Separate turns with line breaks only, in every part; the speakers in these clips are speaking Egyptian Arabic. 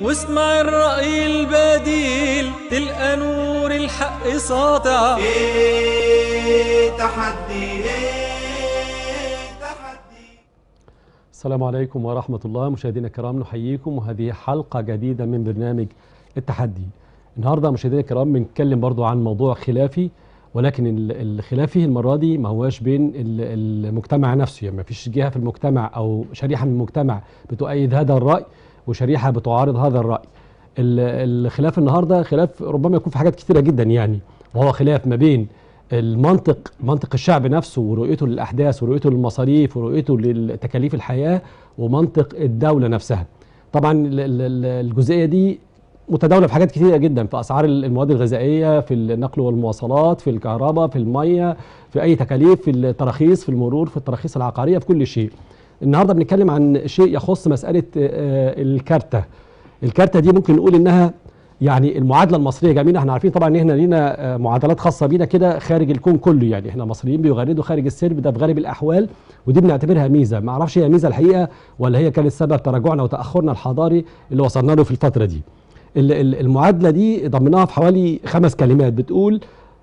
واسمع الرأي البديل تلقى نور الحق ساطع
ايه تحدي ايه تحدي
السلام عليكم ورحمة الله مشاهدينا الكرام نحييكم وهذه حلقة جديدة من برنامج التحدي النهاردة مشاهدينا الكرام بنتكلم برضو عن موضوع خلافي ولكن ال- الخلافي المرة دي ما هواش بين ال- المجتمع نفسه يعني ما فيش جهة في المجتمع أو شريحة من المجتمع بتؤيد هذا الرأي وشريحة بتعارض هذا الرأي ال- الخلاف النهاردة خلاف ربما يكون في حاجات كتيرة جدا يعني وهو خلاف ما بين المنطق منطق الشعب نفسه ورؤيته للأحداث ورؤيته للمصاريف ورؤيته لتكاليف الحياة ومنطق الدولة نفسها طبعا ال- ال- الجزئية دي متداوله في حاجات كتيره جدا في اسعار المواد الغذائيه في النقل والمواصلات في الكهرباء في الميه في اي تكاليف في التراخيص في المرور في التراخيص العقاريه في كل شيء النهارده بنتكلم عن شيء يخص مساله آه، الكارته الكارته دي ممكن نقول انها يعني المعادله المصريه جميله احنا عارفين طبعا ان احنا لينا آه، معادلات خاصه بينا كده خارج الكون كله يعني احنا مصريين بيغردوا خارج السرب ده في غالب الاحوال ودي بنعتبرها ميزه ما اعرفش هي ميزه الحقيقه ولا هي كانت سبب تراجعنا وتاخرنا الحضاري اللي وصلنا له في الفتره دي ال- ال- المعادله دي ضمناها في حوالي خمس كلمات بتقول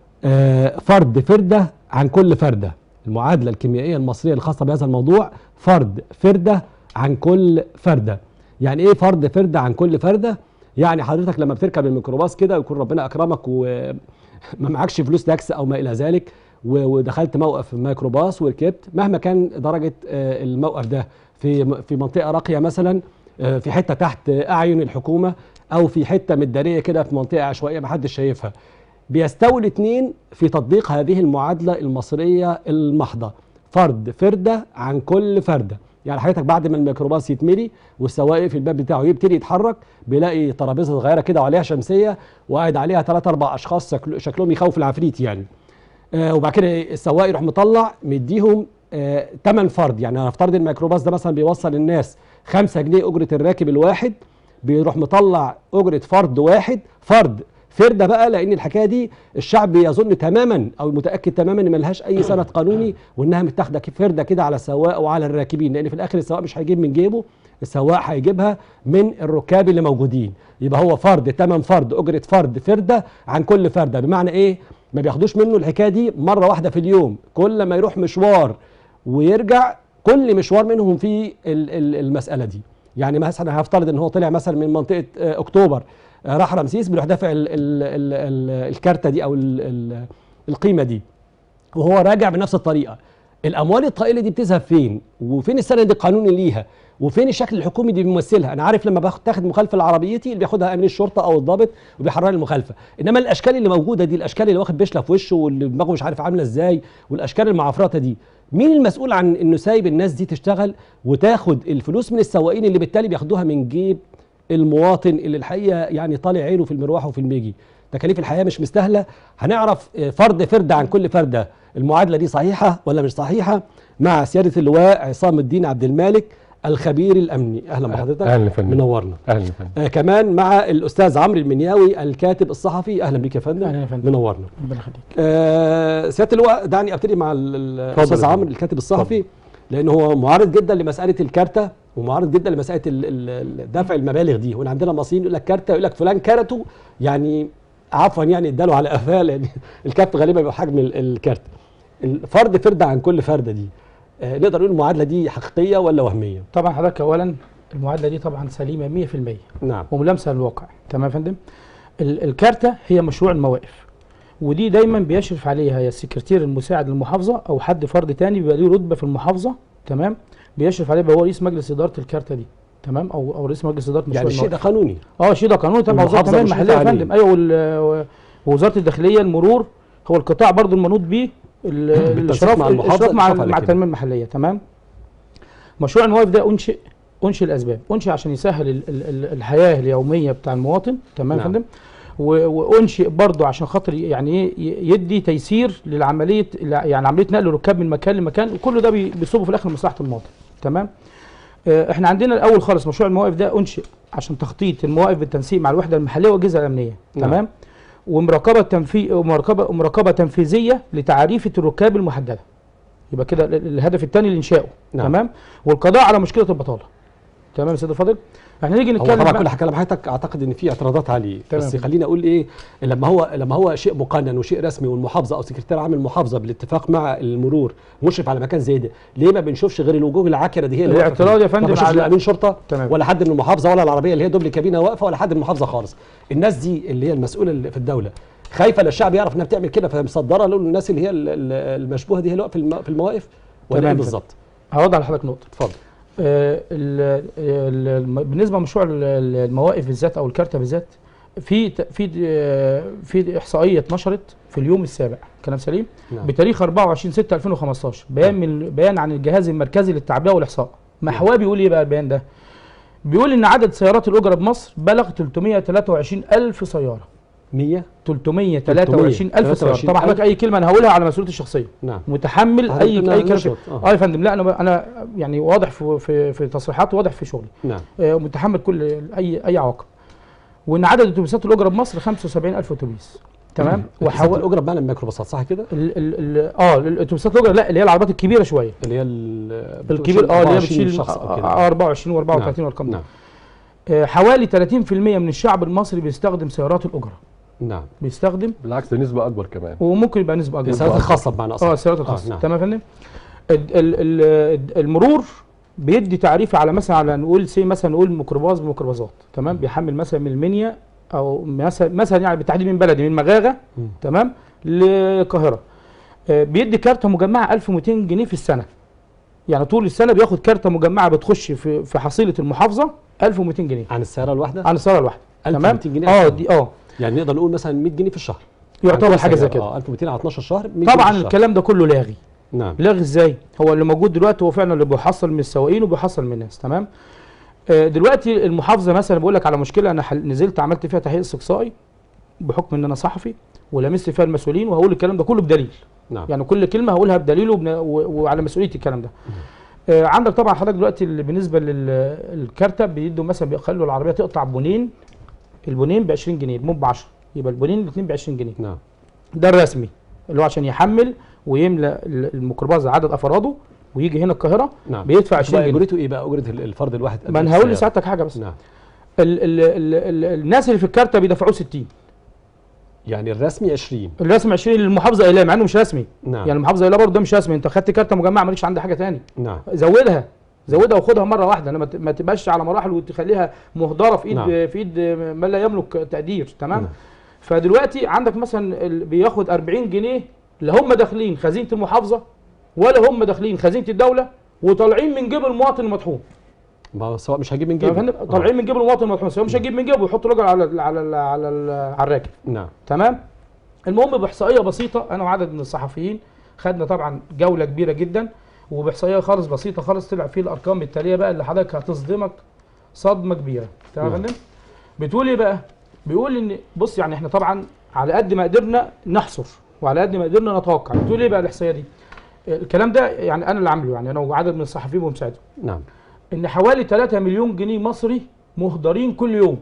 آه، فرد فرده عن كل فرده المعادله الكيميائيه المصريه الخاصه بهذا الموضوع فرد فرده عن كل فرده يعني ايه فرد فرده عن كل فرده يعني حضرتك لما بتركب الميكروباص كده ويكون ربنا اكرمك وما معكش فلوس تاكس او ما الى ذلك و- ودخلت موقف ميكروباص وركبت مهما كان درجه آه، الموقف ده في في منطقه راقيه مثلا آه، في حته تحت اعين الحكومه او في حته متداريه كده في منطقه عشوائيه محدش شايفها بيستوي الاثنين في تطبيق هذه المعادله المصريه المحضه فرد فرده عن كل فرده يعني حضرتك بعد ما الميكروباص يتملي والسواق في الباب بتاعه يبتدي يتحرك بيلاقي ترابيزه صغيره كده وعليها شمسيه وقاعد عليها ثلاث اربع اشخاص شكل- شكلهم يخوف العفريت يعني آه وبعد كده السواق يروح مطلع مديهم آه 8 فرد يعني هنفترض الميكروباص ده مثلا بيوصل الناس 5 جنيه اجره الراكب الواحد بيروح مطلع اجره فرد واحد فرد فرده بقى لان الحكايه دي الشعب يظن تماما او متاكد تماما ان ملهاش اي سند قانوني وانها متاخده فرده كده على السواق وعلى الراكبين لان في الاخر السواق مش هيجيب من جيبه السواق هيجيبها من الركاب اللي موجودين يبقى هو فرد تمن فرد اجره فرد فرده عن كل فرده بمعنى ايه ما بياخدوش منه الحكايه دي مره واحده في اليوم كل ما يروح مشوار ويرجع كل مشوار منهم في ال- ال- المساله دي يعني مثلا هفترض ان هو طلع مثلا من منطقه آه، اكتوبر آه، راح رمسيس بيروح دافع ال- ال- ال- ال- الكارته دي او ال- ال- القيمه دي وهو راجع بنفس الطريقه الاموال الطائله دي بتذهب فين وفين السند القانوني ليها وفين الشكل الحكومي اللي بيمثلها انا عارف لما باخد تاخد مخالفه لعربيتي اللي بياخدها امين الشرطه او الضابط وبيحرر المخالفه انما الاشكال اللي موجوده دي الاشكال اللي واخد بشله في وشه واللي دماغه مش عارف عامله ازاي والاشكال المعفرطه دي مين المسؤول عن انه سايب الناس دي تشتغل وتاخد الفلوس من السواقين اللي بالتالي بياخدوها من جيب المواطن اللي الحقيقه يعني طالع عينه في المروح وفي الميجي تكاليف الحياه مش مستاهله هنعرف آه، فرد فرد عن كل فرده المعادله دي صحيحه ولا مش صحيحه مع سياده اللواء عصام الدين عبد المالك الخبير الامني اهلا بحضرتك
أهلا يا فندم.
منورنا
اهلا يا فندم
آه كمان مع الاستاذ عمرو المنياوي الكاتب الصحفي اهلا بك يا فندم
أهلا يا فندم.
منورنا
ربنا يخليك
آه سياده اللواء دعني ابتدي مع ال- ال-
اتفضل
الاستاذ
يا
عمرو
فندم.
الكاتب الصحفي لان هو معارض جدا لمساله الكارته ومعارض جدا لمساله ال- ال- ال- دفع المبالغ دي وان عندنا مصريين يقول لك كارته يقول لك فلان كارته يعني عفوا يعني اداله على قفاه لان الكارت غالبا بيبقى حجم ال- الكارت الفرد فرده عن كل فرده دي آه نقدر نقول المعادله دي حقيقيه ولا وهميه؟
طبعا حضرتك اولا المعادله دي طبعا سليمه 100%
نعم
وملامسه للواقع تمام يا فندم ال- الكارته هي مشروع المواقف ودي دايما بيشرف عليها يا السكرتير المساعد للمحافظه او حد فرد تاني بيبقى ليه رتبه في المحافظه تمام بيشرف عليه بيبقى هو رئيس مجلس اداره الكارته دي تمام او او رئيس مجلس اداره مشروع
يعني الشيء ده
المواقف
قانوني
اه شيء ده قانوني تبع وزاره
والمحافظة
التنميه
مشرفة
المحليه يا
عليه.
فندم ايوه وال- ووزاره الداخليه المرور هو القطاع برضو المنوط بيه ال- الاشراف
مع المحافظة
الاشراف مع
الإشراف على
مع
كده.
التنميه المحليه تمام مشروع المواقف ده انشئ انشئ الاسباب انشئ عشان يسهل ال- ال- ال- الحياه اليوميه بتاع المواطن تمام يا
نعم.
فندم و- وانشئ برضه عشان خاطر يعني ايه ي- يدي تيسير للعمليه يعني عمليه نقل الركاب من مكان لمكان وكل ده بي- بيصب في الاخر لمصلحه المواطن تمام آه، احنا عندنا الاول خالص مشروع المواقف ده انشئ عشان تخطيط المواقف بالتنسيق مع الوحده المحليه والاجهزه الامنيه
نعم.
تمام ومراقبه تنفيذ ومراقبه ومراقبه تنفيذيه لتعريفه الركاب المحدده يبقى كده ال- الهدف الثاني لانشائه
نعم.
تمام والقضاء على مشكله البطاله تمام يا سيدي الفاضل احنا نيجي
هو
نتكلم
طبعا
بقى-
كل كلام حضرتك اعتقد ان في اعتراضات عليه
تمام.
بس خليني اقول ايه لما هو لما هو شيء مقنن وشيء رسمي والمحافظه او سكرتير عام المحافظه بالاتفاق مع المرور مشرف على مكان زي ده ليه ما بنشوفش غير الوجوه العاكره دي هي اللي واقفة
الاعتراض
فيه؟
يا فندم
ما بنشوفش
على-
لا امين شرطه
تمام.
ولا حد من المحافظه ولا العربيه اللي هي دوبل كابينه واقفه ولا حد من المحافظه خالص الناس دي اللي هي المسؤوله اللي في الدوله خايفه لا الشعب يعرف انها بتعمل كده فمصدره له الناس اللي هي ال- ال- المشبوهه دي هي اللي واقفه في الم- في المواقف ولا
تمام
ايه
كده.
بالظبط
هوضح لحضرتك نقطه
اتفضل
آه، ال- ال- الم- بالنسبه لمشروع ال- ال- المواقف بالذات او الكارته بالذات في ت- في آه، في احصائيه اتنشرت في اليوم السابع كلام سليم
نعم.
بتاريخ 24 6 2015 بيان من بيان عن الجهاز المركزي للتعبئه والاحصاء محواه بيقول ايه بقى البيان ده بيقول ان عدد سيارات الاجره بمصر بلغ 323 الف سياره
100
323 الف سياره
323
طبعا حضرتك اي كلمه انا هقولها على مسؤوليتي الشخصيه
نعم
متحمل
حضرتك
اي
قلنا
اي كلام
نشرط، آه.
اه يا فندم لا انا انا يعني واضح في في, في تصريحات واضح في شغلي
نعم
آه، متحمل كل اي اي عواقب وان عدد اتوبيسات الاجره بمصر 75000 اتوبيس تمام
وحاول
وحول
الاجره بمعنى الميكروباصات صح كده
ال ال ال اه الاتوبيسات الاجره لا اللي هي العربيات الكبيره شويه
اللي هي ال-
الكبير اه اللي هي
24
بتشيل
شخص او كده
آه، 24 و34
نعم.
والارقام دي
نعم
آه، حوالي 30% من الشعب المصري بيستخدم سيارات الاجره
نعم
بيستخدم
بالعكس ده نسبه اكبر كمان
وممكن يبقى نسبه اكبر
السيارات الخاصه بمعنى اصح
اه السيارات الخاصه
نعم.
تمام يا فندم ال- ال- ال- المرور بيدي تعريف على مثلا على نقول سي مثلا نقول ميكروباص بميكروباصات تمام بيحمل مثلا من المنيا او مثلا مثلا يعني بالتحديد من بلدي من مغاغه
مم.
تمام للقاهره آه، بيدي كارته مجمعه 1200 جنيه في السنه يعني طول السنه بياخد كارته مجمعه بتخش في في حصيله المحافظه 1200 جنيه
عن السياره الواحده
عن السياره الواحده
1200 جنيه
اه
عشان-
دي اه
يعني نقدر نقول مثلا 100 جنيه في الشهر
يعتبر
عن كل
حاجه زي
سيارة.
كده
اه 1200 على 12 شهر 100 جنيه
طبعا
في الشهر.
الكلام ده كله لاغي
نعم
لاغي ازاي هو اللي موجود دلوقتي هو فعلا اللي بيحصل من السواقين وبيحصل من الناس تمام آه، دلوقتي المحافظه مثلا بقول لك على مشكله انا حل... نزلت عملت فيها تحقيق استقصائي بحكم ان انا صحفي ولمست فيها المسؤولين وهقول الكلام ده كله بدليل
نعم
يعني كل كلمه هقولها بدليل وبن... و... وعلى مسؤوليتي الكلام ده آه عندك طبعا حضرتك دلوقتي اللي بالنسبه للكارته بيدوا مثلا بيخلوا العربيه تقطع بونين البونين ب 20 جنيه الموب ب 10 يبقى البونين الاثنين ب 20 جنيه
نعم
ده الرسمي اللي هو عشان يحمل ويملى ال- الميكروباص عدد افراده ويجي هنا القاهره
نعم
بيدفع 20
بقى
جنيه
اجرته ايه بقى اجره ال- الفرد الواحد قد
ما
إيه
انا هقول
السيارة؟
لسعادتك حاجه بس
نعم
ال ال ال ال الناس اللي في الكارته بيدفعوا 60
يعني الرسمي 20
الرسمي 20 للمحافظه قايلاه مع انه مش رسمي
نعم
يعني المحافظه قايلاه برضه ده مش رسمي انت خدت كارته مجمعه مالكش عندها حاجه تاني
نعم
زودها زودها وخدها مره واحده انما ت- ما تبقاش على مراحل وتخليها مهدره في ايد
نعم.
في ايد من لا يملك تقدير تمام
نعم.
فدلوقتي عندك مثلا ال- بياخد 40 جنيه لا هم داخلين خزينه المحافظه ولا هم داخلين خزينه الدوله وطالعين من جيب المواطن المطحون
ما هو سواء مش هجيب من
يا
جيبه
فندم طالعين من جيب المواطن المطحون سواء مش هيجيب من جيبه ويحط الراجل على ال على ال على ال على الراكب
آه. نعم
تمام المهم باحصائيه بسيطه انا وعدد من الصحفيين خدنا طبعا جوله كبيره جدا وباحصائيه خالص بسيطه خالص طلع فيه الارقام التاليه بقى اللي حضرتك هتصدمك صدمه كبيره تمام يا
نعم.
فندم بتقول ايه بقى بيقول ان بص يعني احنا طبعا على قد ما قدرنا نحصر وعلى قد ما قدرنا نتوقع بتقول ايه بقى الاحصائيه دي الكلام ده يعني انا اللي عامله يعني انا وعدد من الصحفيين ومساعدهم
نعم
ان حوالي 3 مليون جنيه مصري مهدرين كل يوم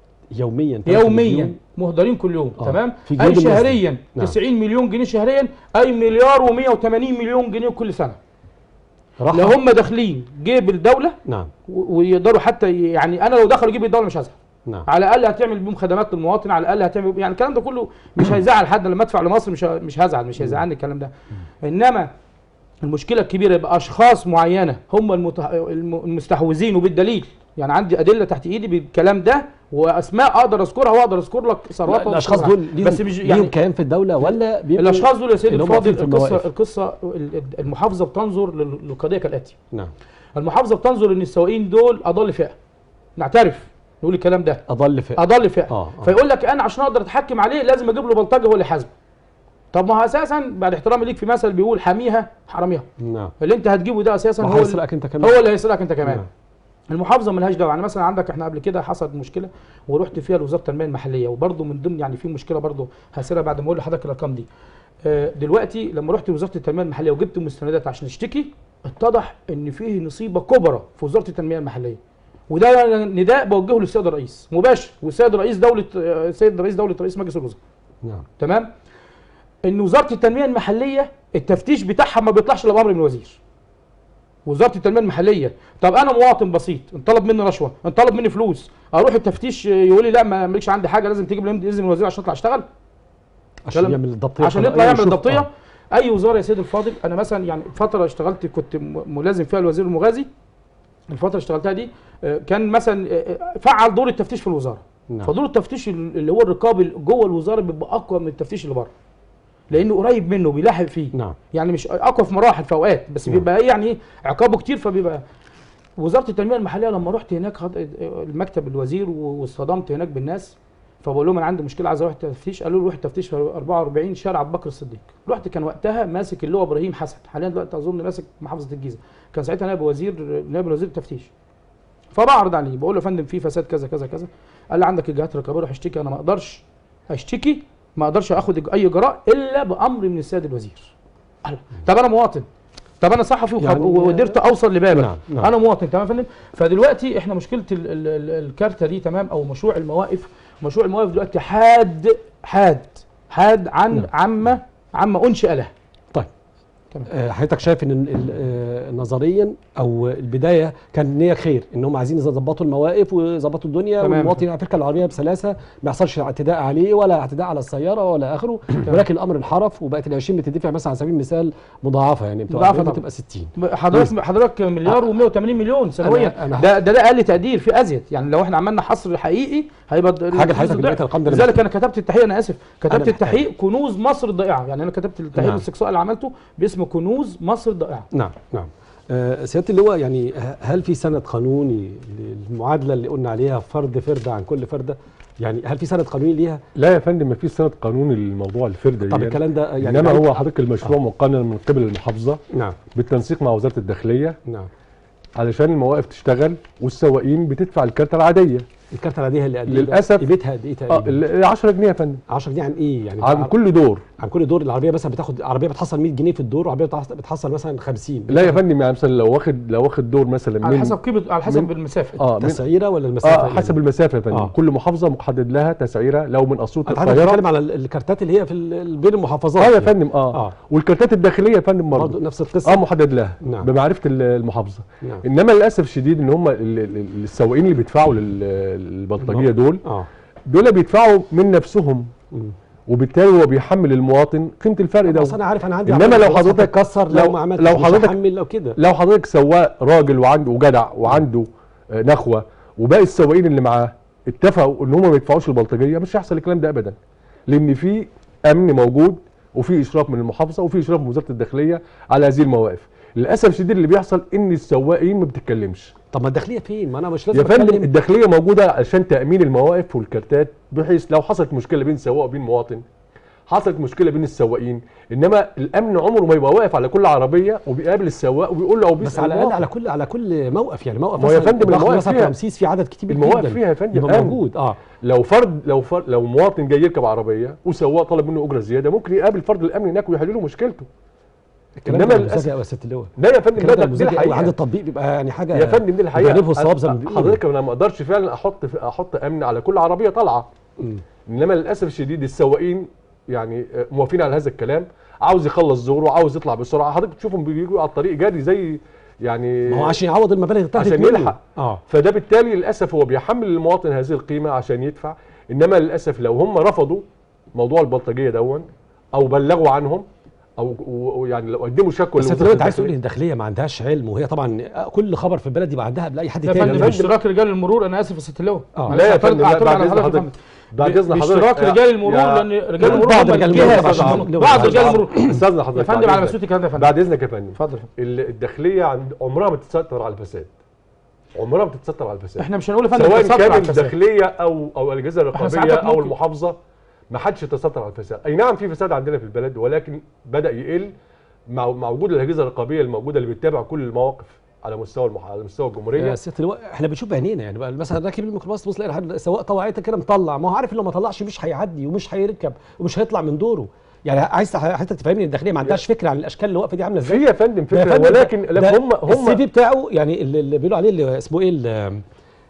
يوميا 3
يوميا
مليون.
مهدرين كل يوم
آه.
تمام
في جيب
اي
الناس دي.
شهريا
نعم.
90 مليون جنيه شهريا اي مليار و180 مليون جنيه كل سنه
راح
لو هم داخلين جيب الدوله
نعم
و- ويقدروا حتى ي- يعني انا لو دخلوا جيب الدوله مش هزعل
نعم
على الاقل هتعمل بيهم خدمات للمواطن على الاقل هتعمل يعني الكلام ده كله مش هيزعل حد لما ادفع لمصر مش ه- مش هزعل مش هيزعلني الكلام ده انما المشكله الكبيره يبقى اشخاص معينه هم المت- الم- المستحوذين وبالدليل يعني عندي ادله تحت ايدي بالكلام ده واسماء اقدر اذكرها واقدر اذكر لك ثروات
لا، الاشخاص دول ليهم
بس مش
ليهم
يعني
كيان في الدوله ولا بيبقوا
الاشخاص دول يا سيدي
اللي هم
الفاضل
واقفين في
القصه
المواقف؟
القصه ال- المحافظه بتنظر لل- للقضيه كالاتي
نعم
المحافظه بتنظر ان السواقين دول اضل فئه نعترف نقول الكلام ده
اضل في
اضل فئه
آه، آه.
فيقول لك انا عشان اقدر اتحكم عليه لازم اجيب له بلطجي هو اللي يحاسبه طب ما هو اساسا بعد احترامي ليك في مثل بيقول حاميها حراميها
نعم
اللي انت هتجيبه ده اساسا هو
وهيسرقك انت كمان
هو اللي هيسرقك انت كمان
نعم.
المحافظه ملهاش دعوه يعني مثلا عندك احنا قبل كده حصلت مشكله ورحت فيها لوزاره التنميه المحليه وبرضه من ضمن يعني في مشكله برضه هسيرها بعد ما اقول لحضرتك الارقام دي آه، دلوقتي لما رحت لوزاره التنميه المحليه وجبت مستندات عشان اشتكي اتضح ان فيه نصيبه كبرى في وزاره التنميه المحليه وده نداء بوجهه للسيد الرئيس مباشر والسيد رئيس دوله آه، السيد رئيس دوله رئيس مجلس الوزراء
نعم
تمام ان وزاره التنميه المحليه التفتيش بتاعها ما بيطلعش الا بامر من الوزير وزاره التنميه المحليه طب انا مواطن بسيط انطلب مني رشوه انطلب مني فلوس اروح التفتيش يقول لي لا ما مالكش عندي حاجه لازم تجيب لي اذن الوزير عشان اطلع اشتغل
عشان
كلام-
يعمل الضبطيه
عشان
بتاع-
يطلع
أيوة،
يعمل
شوف،
الضبطيه
آه.
اي وزاره يا سيدي الفاضل انا مثلا يعني فتره اشتغلت كنت م- ملازم فيها الوزير المغازي الفتره اللي اشتغلتها دي آه، كان مثلا آه، آه، فعل دور التفتيش في الوزاره
نعم.
فدور التفتيش اللي هو الرقابي جوه الوزاره بيبقى اقوى من التفتيش اللي بره لانه قريب منه بيلاحق فيه
نعم
يعني مش اقوى في مراحل في اوقات بس
نعم.
بيبقى ايه يعني ايه عقابه كتير فبيبقى وزاره التنميه المحليه لما رحت هناك هد- المكتب الوزير و- واصطدمت هناك بالناس فبقول لهم انا عندي مشكله عايز اروح تفتيش قالوا لي روح تفتيش في 44 شارع ابو بكر الصديق رحت كان وقتها ماسك اللي هو ابراهيم حسن حاليا دلوقتي اظن ماسك محافظه الجيزه كان ساعتها نائب وزير نائب وزير التفتيش فبعرض عليه بقول له يا فندم في فساد كذا كذا كذا قال لي عندك الجهات الرقابيه روح اشتكي انا ما اقدرش اشتكي ما اقدرش اخد اي اجراء الا بامر من السيد الوزير قال طب انا مواطن طب انا صحفي وخ-
يعني-
وقدرت اوصل لبابك
نعم، نعم.
انا مواطن تمام يا فندم فدلوقتي احنا مشكله ال ال ال الكارته دي تمام او مشروع المواقف مشروع المواقف دلوقتي حاد حاد حاد عن
نعم.
عما عما انشئ له
طيب
تمام.
آه، حضرتك شايف ان ال- ال- آه، نظريا او البدايه كان نيه خير ان هم عايزين يظبطوا المواقف ويظبطوا الدنيا
تمام.
والمواطن على فكره العربيه بسلاسه ما يحصلش اعتداء عليه ولا اعتداء على السياره ولا اخره ولكن الامر انحرف وبقت ال 20 بتدفع مثلا على سبيل المثال مضاعفه يعني بتبقى
مضاعفة
40
طبعا.
بتبقى 60
حضرتك حضرتك مليار و180 مليون سنويا
أنا- أنا-
ده ده ده اقل تقدير في ازيد يعني لو احنا عملنا حصر حقيقي هيبقى الد-
حاجة
الفلوس
حضرتك
ضعف.
دلوقتي الأرقام ده أنا
لذلك انا كتبت التحقيق انا اسف
أنا
كتبت
محتاج.
التحقيق كنوز مصر الضائعه يعني انا كتبت التحقيق
نعم.
الاستقصاء اللي عملته باسم كنوز مصر الضائعه
نعم نعم آه، سياده اللواء يعني ه- هل في سند قانوني للمعادله اللي قلنا عليها فرد فرده عن كل فرده يعني هل في سند قانوني ليها
لا يا فندم ما فيش سند قانوني للموضوع الفرده دي
طب الكلام ده يعني
انما
يعني-
هو حضرتك المشروع مقنن من قبل المحافظه
نعم
بالتنسيق مع وزاره الداخليه
نعم
علشان المواقف تشتغل والسواقين بتدفع الكارته العاديه
الكارته العاديه اللي قد إيه
للأسف-
بقى؟ قيمتها قد ايه
اه
تقريبا؟
ال 10 جنيه يا فندم
10 جنيه عن ايه يعني
عن كل دور
عن كل دور العربيه مثلا بتاخد عربيه بتحصل 100 جنيه في الدور وعربيه بتحصل- بتحصل مثلا 50
لا يا فندم يعني مثلا لو واخد لو واخد دور مثلا
على
من
حسب قيمه على حسب
من-
المسافه
اه من
تسعيره ولا المسافه
اه
يعني؟
حسب المسافه يا فندم
آه.
آه. كل محافظه محدد لها تسعيره لو من اسيوط
انت حضرتك
القاهره
بتتكلم على ال- الكارتات اللي هي في ال- بين المحافظات
اه يا
يعني.
فندم اه,
آه.
آه. والكارتات الداخليه يا فندم
برضه
برضه
نفس القصه
اه محدد لها
نعم.
بمعرفه ال- المحافظه
نعم
انما للاسف الشديد ان هم ال- ال- ال- السواقين اللي بيدفعوا لل- للبلطجيه دول
اه
دول بيدفعوا من نفسهم
مم.
وبالتالي هو بيحمل المواطن قيمه الفرق ده
بس انا عارف انا عندي
إنما
عربية
لو
خلاص
حضرتك-
هتتكسر لو
لو-
ما عملتش
لو
مش
حضرتك-
هحمل لو كده
لو حضرتك سواق راجل وعنده وجدع وعنده آه، نخوه وباقي السواقين اللي معاه اتفقوا ان هم ما يدفعوش البلطجيه مش هيحصل الكلام ده ابدا لان في امن موجود وفي اشراف من المحافظه وفي اشراف من وزاره الداخليه على هذه المواقف للاسف الشديد اللي بيحصل ان السواقين ما بتتكلمش
طب ما الداخليه فين ما انا مش لازم
يا فندم
أتكلم.
الداخليه موجوده عشان تامين المواقف والكارتات بحيث لو حصلت مشكله بين سواق وبين مواطن حصلت مشكله بين السواقين انما الامن عمره ما يبقى واقف على كل عربيه وبيقابل السواق وبيقول له او
بس
بيسال
على الاقل
المواطن.
على كل على كل موقف يعني موقف
ما هو يا
مثلا
فندم
الضغط
المواقف
مثلا في
فيها-
رمسيس في عدد كتير
المواقف
جدا
فيها يا فندم
يبقى
أمن.
موجود اه
لو فرد لو فرد لو مواطن جاي يركب عربيه وسواق طلب منه اجره زياده ممكن يقابل فرد الامن هناك ويحل له مشكلته
الكلام
إنما
ده
للأسف-
مزاج يا ست اللواء
لا يا فندم
الكلام
لا
ده
ده دي
مزاج قوي عند
الحقيقه
التطبيق بيبقى يعني حاجه
يا فندم دي الحقيقه
جانبه الصواب زي ما
أ-
بيقولوا.
حضرتك انا ما اقدرش فعلا احط احط امن على كل عربيه طالعه
مم.
انما للاسف الشديد السواقين يعني آه، موافقين على هذا الكلام عاوز يخلص زوره عاوز يطلع بسرعه حضرتك تشوفهم بيجوا على الطريق جري زي يعني
ما هو عشان يعوض المبالغ اللي اتاخدت
عشان
منه.
يلحق.
اه
فده بالتالي للاسف هو بيحمل المواطن هذه القيمه عشان يدفع انما للاسف لو هم رفضوا موضوع البلطجيه دون او بلغوا عنهم او و- ويعني لو قدموا شكوى
بس انت
لوزارة
دلوقتي عايز تقول
الداخلية-
لي الداخليه ما عندهاش علم وهي طبعا كل خبر في البلد يبقى عندها قبل اي حد
يا
تاني
فندم
فندم.
اشتراك رجال المرور انا اسف يا ست اللواء
آه.
معلش
لا يا
اعترض-
فندم لا
اعترض
بعد
على
اذن
حضرتك يا
حضرتك
فندم.
بعد اذن حضرتك
باشتراك
يا-
رجال المرور
يا-
لان رجال المرور
بعض
هم
رجال
الجهه
المرور
عشان-
طبعاً.
بعض رجال المرور
استاذن
يا
حضرتك
فندم
بعد
على
إذنك.
مسؤوليتي الكلام ده يا فندم
بعد اذنك يا فندم
اتفضل
ال- الداخليه عند عمرها ما تتستر على الفساد عمرها ما تتستر على الفساد
احنا مش هنقول يا فندم
سواء
تستر
كان
على الفساد.
الداخليه او او الاجهزه الرقابيه
ساعتك
او
ممكن-
المحافظه ما حدش يتستر على الفساد اي نعم في فساد عندنا في البلد ولكن بدا يقل مع مع وجود الاجهزه الرقابيه الموجوده اللي بتتابع كل المواقف على مستوى المح... على مستوى الجمهوريه
يا ست اللواء احنا بنشوف بعينينا يعني بقى مثلا راكب الميكروباص تبص تلاقي حد سواق طوعيته كده مطلع ما هو عارف إن لو ما طلعش مش هيعدي ومش هيركب ومش هيطلع من دوره يعني عايز حضرتك تفهمني الداخليه ما عندهاش فكره عن الاشكال اللي واقفه دي عامله ازاي
في يا فندم
ده يا
فكره
فندم
ولكن
ده-
لكن هم
السي في
هم
بتاعه يعني اللي اللي بيقولوا عليه اللي اسمه ايه ال-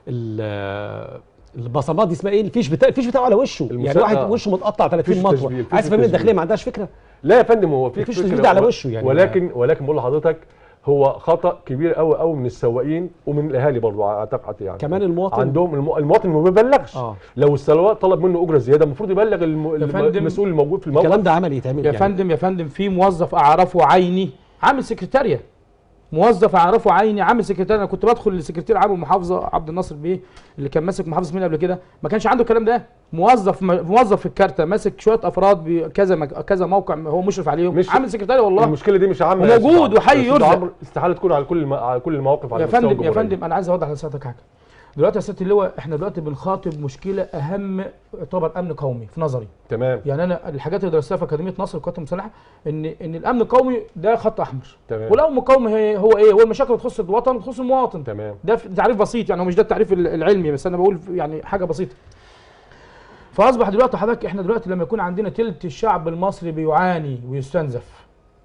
ال- البصمات دي اسمها ايه الفيش بتاع الفيش بتاعه على وشه
المسا-
يعني واحد
آه.
وشه متقطع 30
فيش
مطوه
تشبيه، فيش
عايز تفهمني
تشبيه.
الداخليه ما عندهاش فكره
لا يا فندم هو في
مفيش
فكرة
تشديد على وشه يعني.
ولكن ولكن بقول لحضرتك هو خطا كبير قوي قوي من السواقين ومن الاهالي برضو اعتقد يعني
كمان المواطن
عندهم الم- المواطن ما بيبلغش
اه
لو السواق طلب منه اجره زياده المفروض يبلغ الم... الم-
فندم،
المسؤول الموجود في الموقف
الكلام ده عمل يتعمل
يا
يعني.
فندم يا فندم في موظف اعرفه عيني عامل سكرتاريه موظف اعرفه عيني عامل سكرتاريه انا كنت بدخل لسكرتير عام المحافظه عبد الناصر بيه اللي كان ماسك محافظه مين قبل كده ما كانش عنده الكلام ده موظف موظف في الكارته ماسك شويه افراد بكذا مك... كذا موقع هو مشرف عليهم
مش-
عامل سكرتاريه والله
المشكله دي مش عامه
وموجود
يا أستاذ
وحي
عمرو. يا أستاذ
يرزق.
عمرو استحاله تكون على كل الم... على كل المواقف على
يا
مستوى
فندم يا
الجمهورية.
فندم انا عايز اوضح لسيادتك حاجه دلوقتي يا سياده اللواء احنا دلوقتي بنخاطب مشكله اهم يعتبر امن قومي في نظري
تمام
يعني انا الحاجات اللي درستها في اكاديميه نصر القوات المسلحه ان ان الامن القومي ده خط احمر
تمام
والامن القومي هي- هو ايه هو المشاكل اللي تخص الوطن وتخص المواطن
تمام
ده في- تعريف بسيط يعني هو مش ده التعريف ال- العلمي بس انا بقول يعني حاجه بسيطه فاصبح دلوقتي حضرتك احنا دلوقتي لما يكون عندنا تلت الشعب المصري بيعاني ويستنزف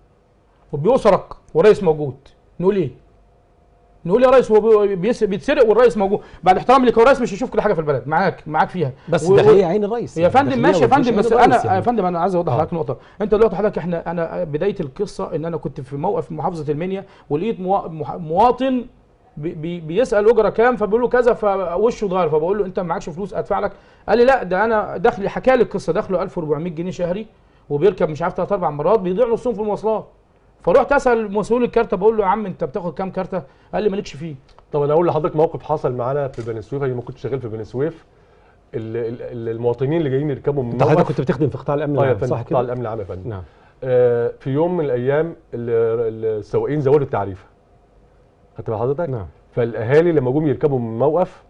وبيسرق والرئيس موجود نقول ايه نقول يا ريس هو بي- بيس- بيتسرق والرئيس موجود بعد احترامي لك هو الرئيس مش هيشوف كل حاجه في البلد معاك معاك فيها
بس
و-
ده
و-
هي عين الرئيس
يا فندم
الداخلية
ماشي يا
والجيش
فندم بس
عين الرئيس
انا يا
يعني.
فندم انا عايز اوضح
آه.
لحضرتك نقطه انت دلوقتي حضرتك احنا انا بدايه القصه ان انا كنت في موقف في محافظه المنيا ولقيت موا- مح- مواطن بي بي بيسال اجره كام فبيقول له كذا فوشه اتغير فبقول له انت معكش فلوس ادفع لك قال لي لا ده انا دخلي حكى لي القصه دخله 1400 جنيه شهري وبيركب مش عارف ثلاث اربع مرات بيضيع نصهم في المواصلات فرحت اسال مسؤول الكارته بقول له يا عم انت بتاخد كام كارته قال لي مالكش فيه
طب انا اقول لحضرتك موقف حصل معانا في بني سويف ايام ما كنت شغال في بني سويف ال- ال- ال- المواطنين اللي جايين يركبوا من
انت حضرتك
موقف-
كنت بتخدم في قطاع الامن
اه يا
العام،
فندم
صح
قطاع
كده؟
الامن العام يا فندم
نعم
آه، في يوم من الايام ال- ال- السواقين زودوا التعريفه خدت بال حضرتك
نعم
فالاهالي لما جم يركبوا من الموقف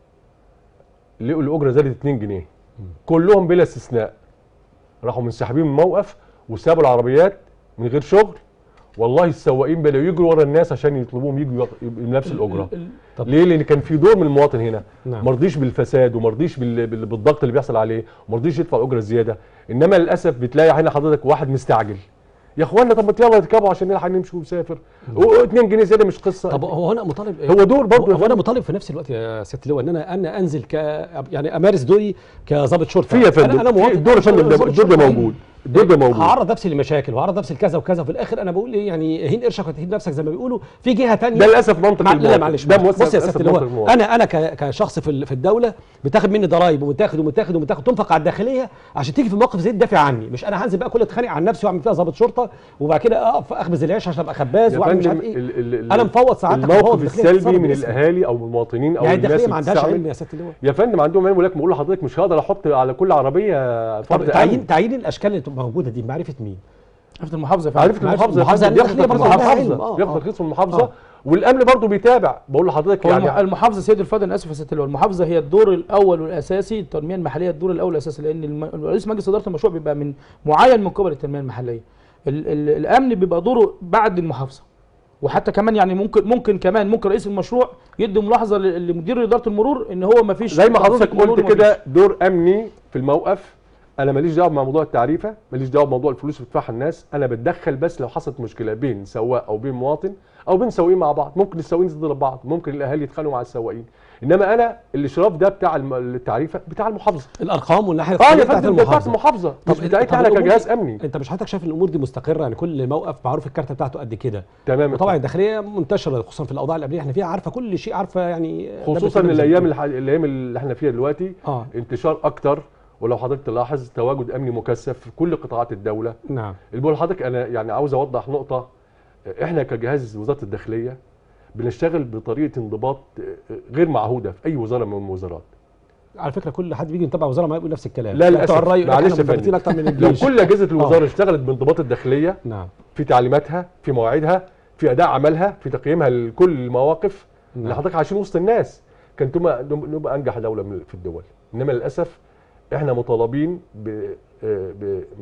لقوا الاجره زادت 2 جنيه كلهم بلا استثناء راحوا منسحبين من الموقف وسابوا العربيات من غير شغل والله السواقين بداوا يجروا ورا الناس عشان يطلبوهم يجوا يق- بنفس الاجره
ال- ال-
طب-
ليه لان كان في دور من المواطن هنا
نعم.
ما رضيش بالفساد وما رضيش بال- بال- بالضغط اللي بيحصل عليه وما رضيش يدفع الاجره الزياده انما للاسف بتلاقي هنا حضرتك واحد مستعجل يا اخوانا طب ما يلا اركبوا عشان نلحق نمشي ونسافر و2 جنيه زياده مش قصه
طب هو هنا مطالب
هو دور برضه يا
هو انا
فندم.
مطالب في نفس الوقت يا سياده اللواء ان انا انا انزل ك يعني امارس دوري كظابط شرطه
في يا فندم
انا, أنا
في
مواطن
الدور يا فندم ده
ضابط
الدور ده
شرطة.
موجود الدور ده موجود
هعرض نفسي لمشاكل وهعرض نفسي لكذا وكذا وفي الاخر انا بقول ايه يعني هين قرشك وتهين نفسك زي ما بيقولوا في جهه ثانيه
ده للاسف منطق
مع... لا لا
المواطن.
معلش
ده
معلش. بص يا
للأسف
سياده اللواء
منطق المواطن.
انا انا ك... كشخص في ال- في الدوله بتاخد مني ضرايب ومتاخد ومتاخد ومتاخد تنفق على الداخليه عشان تيجي في موقف زي ده تدافع عني مش انا هنزل بقى كل اتخانق عن نفسي واعمل فيها ضابط شرطه وبعد كده اقف اخبز العيش عشان ابقى خباز
يا
واعمل مش
فندم
عارف ايه
ال- ال- ال-
انا مفوض سعادتك
الموقف
مفوض الداخلية
السلبي
تتصرف
من
باسمي.
الاهالي او من المواطنين او
يعني
الناس
الداخليه
اللي
ما عندهاش
بتستعمل.
علم يا سياده اللواء
يا فندم عندهم علم ولكن بقول لحضرتك مش هقدر احط على كل عربيه
طب
فرد
تعيين
امن
تعيين الاشكال اللي تبقى موجوده دي معرفه مين؟
عرفت المحافظه فعلا.
عرفت المحافظه يا
المحافظة
فندم بياخد
الداخلية
ترخيص
برضه عندها علم.
المحافظه
آه،
بياخد
آه.
ترخيص من المحافظه
آه.
والامن برضه بيتابع بقول لحضرتك
هو الم-
يعني
المحافظه سيد الفاضل انا اسف يا سياده اللواء المحافظه هي الدور الاول والاساسي التنميه المحليه الدور الاول والاساسي لان الم- رئيس مجلس اداره المشروع بيبقى من معين من قبل التنميه المحليه ال ال الامن بيبقى دوره بعد المحافظه وحتى كمان يعني ممكن ممكن كمان ممكن رئيس المشروع يدي ملاحظه ل- لمدير اداره المرور ان هو ما فيش
زي ما حضرتك
تنسيق مروري
قلت
ومفيش-
كده دور امني في الموقف انا ماليش دعوه مع موضوع التعريفه ماليش دعوه بموضوع الفلوس اللي بتدفعها الناس انا بتدخل بس لو حصلت مشكله بين سواق او بين مواطن او بين سواقين مع بعض ممكن السواقين يضربوا بعض ممكن الاهالي يتخانقوا مع السواقين انما انا الاشراف ده بتاع الم- التعريفه بتاع المحافظه
الارقام والناحيه
اه
التقنية
يا
بتاعت
فندم ده بتاعت
المحافظه
المحافظه مش
طب-
بتاعتنا
طب
انا
الأمور
كجهاز
دي-
امني
انت مش حضرتك شايف ان الامور دي مستقره يعني كل موقف معروف الكارته بتاعته قد كده
تمام
وطبعا الداخليه منتشره خصوصا في الاوضاع الامنيه احنا فيها عارفه كل شيء عارفه يعني
خصوصا
ده بيتم زي
الايام
ما
الح- الايام اللي احنا فيها دلوقتي
اه
انتشار اكتر ولو حضرتك تلاحظ تواجد امني مكثف في كل قطاعات الدوله
نعم
اللي بقول لحضرتك انا يعني عاوز اوضح نقطه احنا كجهاز وزاره الداخليه بنشتغل بطريقه انضباط غير معهوده في اي وزاره من الوزارات
على فكره كل حد بيجي يتابع وزاره ما يقول نفس الكلام
لا
بتوع
للاسف
الري يقول لك
معلش
احنا
يا
مرتبطين
فندم
اكتر من
لو
الجيش
كل اجهزه الوزاره اشتغلت بانضباط الداخليه
نعم
في تعليماتها في مواعيدها في اداء عملها في تقييمها لكل المواقف اللي
نعم.
حضرتك عايشين وسط الناس كانت تبقى نبقى انجح دوله من- في الدول انما للاسف احنا مطالبين ب- آه،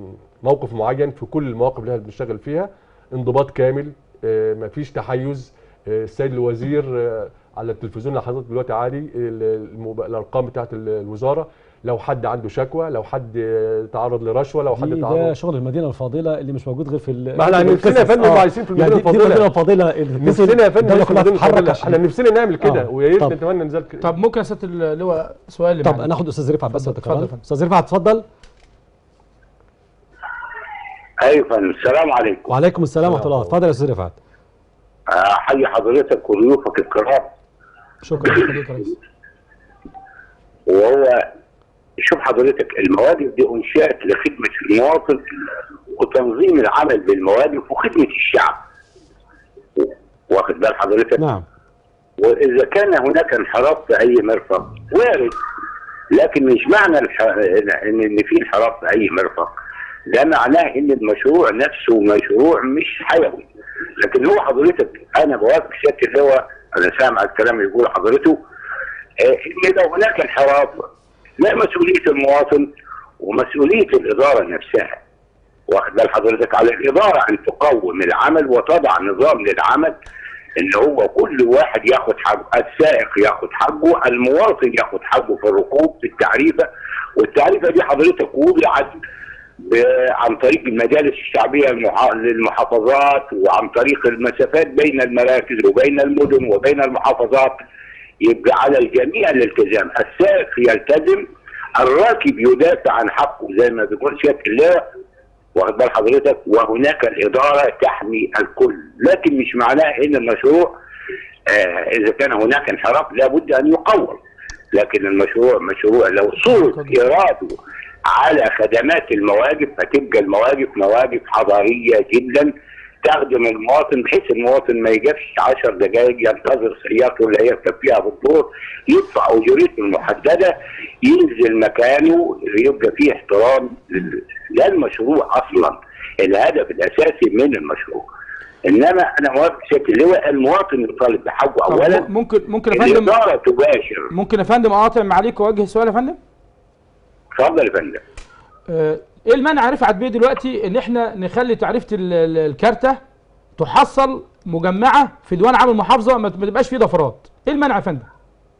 بموقف معين في كل المواقف اللي احنا بنشتغل فيها انضباط كامل آه، مفيش تحيز آه، السيد الوزير آه، على التلفزيون اللي حضرتك دلوقتي عادي ال- الموب- الارقام بتاعت ال- الوزاره لو حد عنده شكوى لو حد آه، تعرض لرشوه لو حد
دي ده
تعرض
شغل المدينه الفاضله اللي مش موجود غير في ال-
ما احنا
في
نفسنا يا
القصص.
فندم
آه.
عايشين في
يعني
المدينه
دي- دي المدينه
الفاضله
الفاضله اللي
نفسنا يا فندم
الدوله
نعيش في
كلها
المدينه
تتحرك
الفاضله
عشان
احنا نفسنا نعمل كده
آه.
ويا ريت
طب-
نتمنى ننزل ك-
طب ممكن يا سياده اللواء سؤال اللي
طب
معانا.
ناخد استاذ رفعت بس
اتفضل،
يا دكتور.
اتفضل.
استاذ رفعت اتفضل
ايوه فندم السلام عليكم
وعليكم السلام ورحمه الله اتفضل يا استاذ رفعت
احيي حضرتك وضيوفك الكرام
شكرا لحضرتك يا ريس
وهو شوف حضرتك المواقف دي انشات لخدمه المواطن وتنظيم العمل بالمواقف وخدمه الشعب واخد بال حضرتك
نعم
واذا كان هناك انحراف في اي مرفق وارد لكن مش معنى الح... ان ان في انحراف في اي مرفق ده معناه ان المشروع نفسه مشروع مش حيوي لكن هو حضرتك انا بوافق سياده اللواء انا سامع الكلام اللي بيقول حضرته آه، ان لو هناك انحراف لا مسؤوليه المواطن ومسؤوليه الاداره نفسها واخد بال حضرتك على الاداره ان تقوم العمل وتضع نظام للعمل ان هو كل واحد ياخد حقه السائق ياخد حقه المواطن ياخد حقه في الركوب في التعريفه والتعريفه دي حضرتك وضعت ب- عن طريق المجالس الشعبيه المحا- للمحافظات وعن طريق المسافات بين المراكز وبين المدن وبين المحافظات يبقى على الجميع الالتزام السائق يلتزم الراكب يدافع عن حقه زي ما بيقول سياده الله واخد بال حضرتك وهناك الاداره تحمي الكل لكن مش معناه ان المشروع آه اذا كان هناك انحراف لابد ان يقوم لكن المشروع مشروع لو صرف اراده على خدمات المواقف فتبقى المواقف مواقف حضاريه جدا تخدم المواطن بحيث المواطن ما يجيبش 10 دقائق ينتظر سيارته اللي هيركب فيها بالدور يدفع اجرته المحدده ينزل مكانه يبقى فيه احترام لل- ده المشروع اصلا الهدف الاساسي من المشروع انما انا موافق سياده اللواء المواطن يطالب بحقه
طب
اولا
ممكن ممكن يا فندم
الاداره تباشر
ممكن يا فندم اقاطع معاليك واوجه سؤال يا فندم
اتفضل يا فندم
آه، ايه المانع يا رفعت بيه دلوقتي ان احنا نخلي تعريفه ال- ال- الكارته تحصل مجمعه في ديوان عام المحافظه ما ما تبقاش فيه ضفرات ايه المانع يا فندم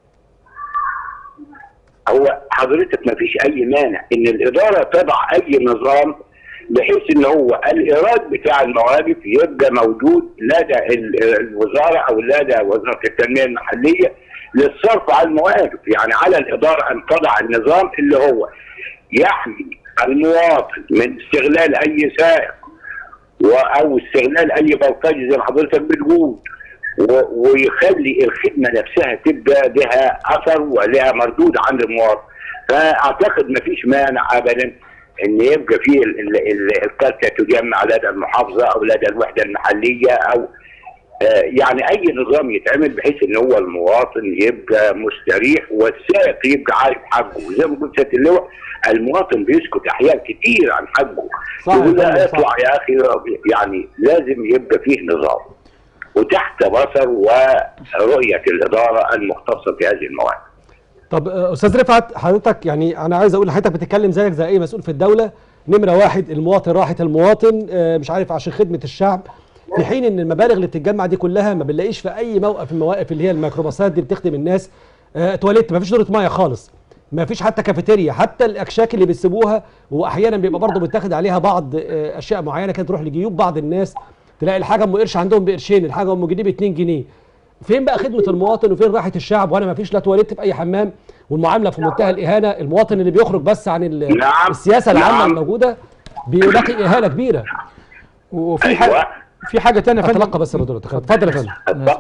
هو حضرتك ما فيش اي مانع ان الاداره تضع اي نظام بحيث ان هو الايراد بتاع المواقف يبقى موجود لدى ال- الوزاره او لدى وزاره التنميه المحليه للصرف على المواقف يعني على الاداره ان تضع النظام اللي هو يحمي المواطن من استغلال اي سائق و- او استغلال اي بلطجي زي ما حضرتك بتقول و- ويخلي الخدمه نفسها تبقى لها اثر ولها مردود عند المواطن فاعتقد ما فيش مانع ابدا ان يبقى في ال- ال- ال- الكارته تجمع لدى المحافظه او لدى الوحده المحليه او آه، يعني اي نظام يتعمل بحيث ان هو المواطن يبقى مستريح والسائق يبقى عارف حقه زي ما قلت سياده اللواء المواطن بيسكت احيان كتير عن حقه
صح
يقول
يا
لا
فندم، صح.
اطلع يا اخي يعني لازم يبقى فيه نظام وتحت بصر ورؤيه الاداره المختصه في هذه المواد
طب آه، استاذ رفعت حضرتك يعني انا عايز اقول لحضرتك بتتكلم زيك زي اي مسؤول في الدوله نمره واحد المواطن راحه المواطن آه، مش عارف عشان خدمه الشعب في حين ان المبالغ اللي بتتجمع دي كلها ما بنلاقيش في اي موقف من المواقف اللي هي الميكروباصات دي بتخدم الناس آه، تواليت ما فيش دوره ميه خالص ما فيش حتى كافيتيريا حتى الاكشاك اللي بيسيبوها واحيانا بيبقى برضه بيتاخد عليها بعض آه، اشياء معينه كده تروح لجيوب بعض الناس تلاقي الحاجه ام قرش عندهم بقرشين الحاجه ام جنيه ب 2 جنيه فين بقى خدمه المواطن وفين راحه الشعب وانا ما فيش لا تواليت في اي حمام والمعامله في منتهى الاهانه المواطن اللي بيخرج بس عن ال-
نعم.
السياسه العامه
نعم.
الموجوده بيلاقي اهانه كبيره
وفي
أيوة.
حاجه في حاجه تانية يا فندم
اتلقى بس حضرتك اتفضل يا فندم
اتفضل.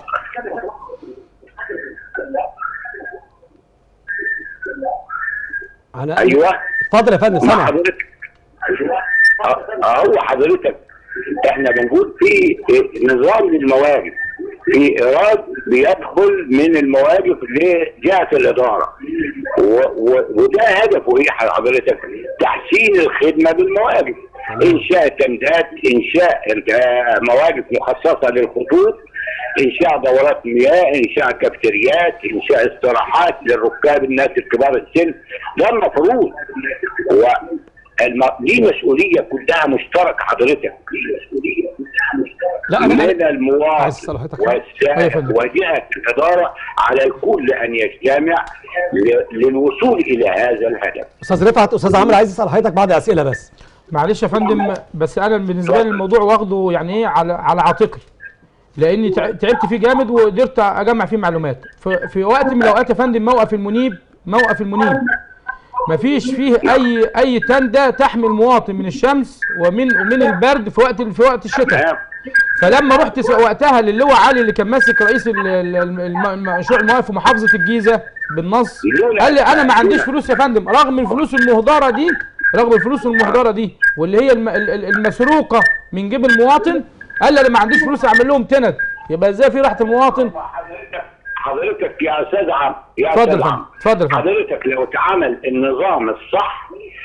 انا
ايوه
اتفضل يا فندم
مع
سامع
حضرتك آه، آه، هو حضرتك احنا بنقول في نظام للمواقف في ايراد بيدخل من المواقف لجهه الاداره و و وده هدفه ايه حضرتك؟ تحسين الخدمه بالمواقف انشاء تمديدات انشاء آه، مواقف مخصصه للخطوط انشاء دورات مياه انشاء كافتريات انشاء استراحات للركاب الناس الكبار السن ده المفروض و الم... دي مسؤوليه كلها مشتركه حضرتك
لا، أنا-
من
عايز
المواطن
أسأل حضرتك.
أيوة يا
والسائق
فندم.
وجهه الاداره على الكل ان يجتمع ل... للوصول الى هذا الهدف
استاذ رفعت استاذ عمرو عايز يسال حضرتك بعض اسئله بس
معلش يا فندم بس انا بالنسبه لي الموضوع واخده يعني ايه على على عاتقي لاني تع- تعبت فيه جامد وقدرت اجمع فيه معلومات في, في وقت من الاوقات يا فندم موقف المنيب موقف المنيب مفيش فيه اي اي تندة تحمي المواطن من الشمس ومن ومن البرد في وقت في وقت الشتاء
تمام
فلما رحت س- وقتها للواء علي اللي كان ماسك رئيس ال- ال- الم- الم- مشروع المواقف في محافظه الجيزه بالنص
لولا-
قال لي انا ما عنديش
لولا-
فلوس يا فندم رغم الفلوس المهدره دي رغم الفلوس المهدره دي واللي هي الم- ال- ال- المسروقه من جيب المواطن قال لي انا ما عنديش فلوس اعمل لهم تند يبقى ازاي في راحه المواطن
حضرتك حضرتك يا استاذ عم يا
اتفضل
أستاذ
يا فندم
عم.
اتفضل يا فندم
حضرتك لو اتعمل النظام الصح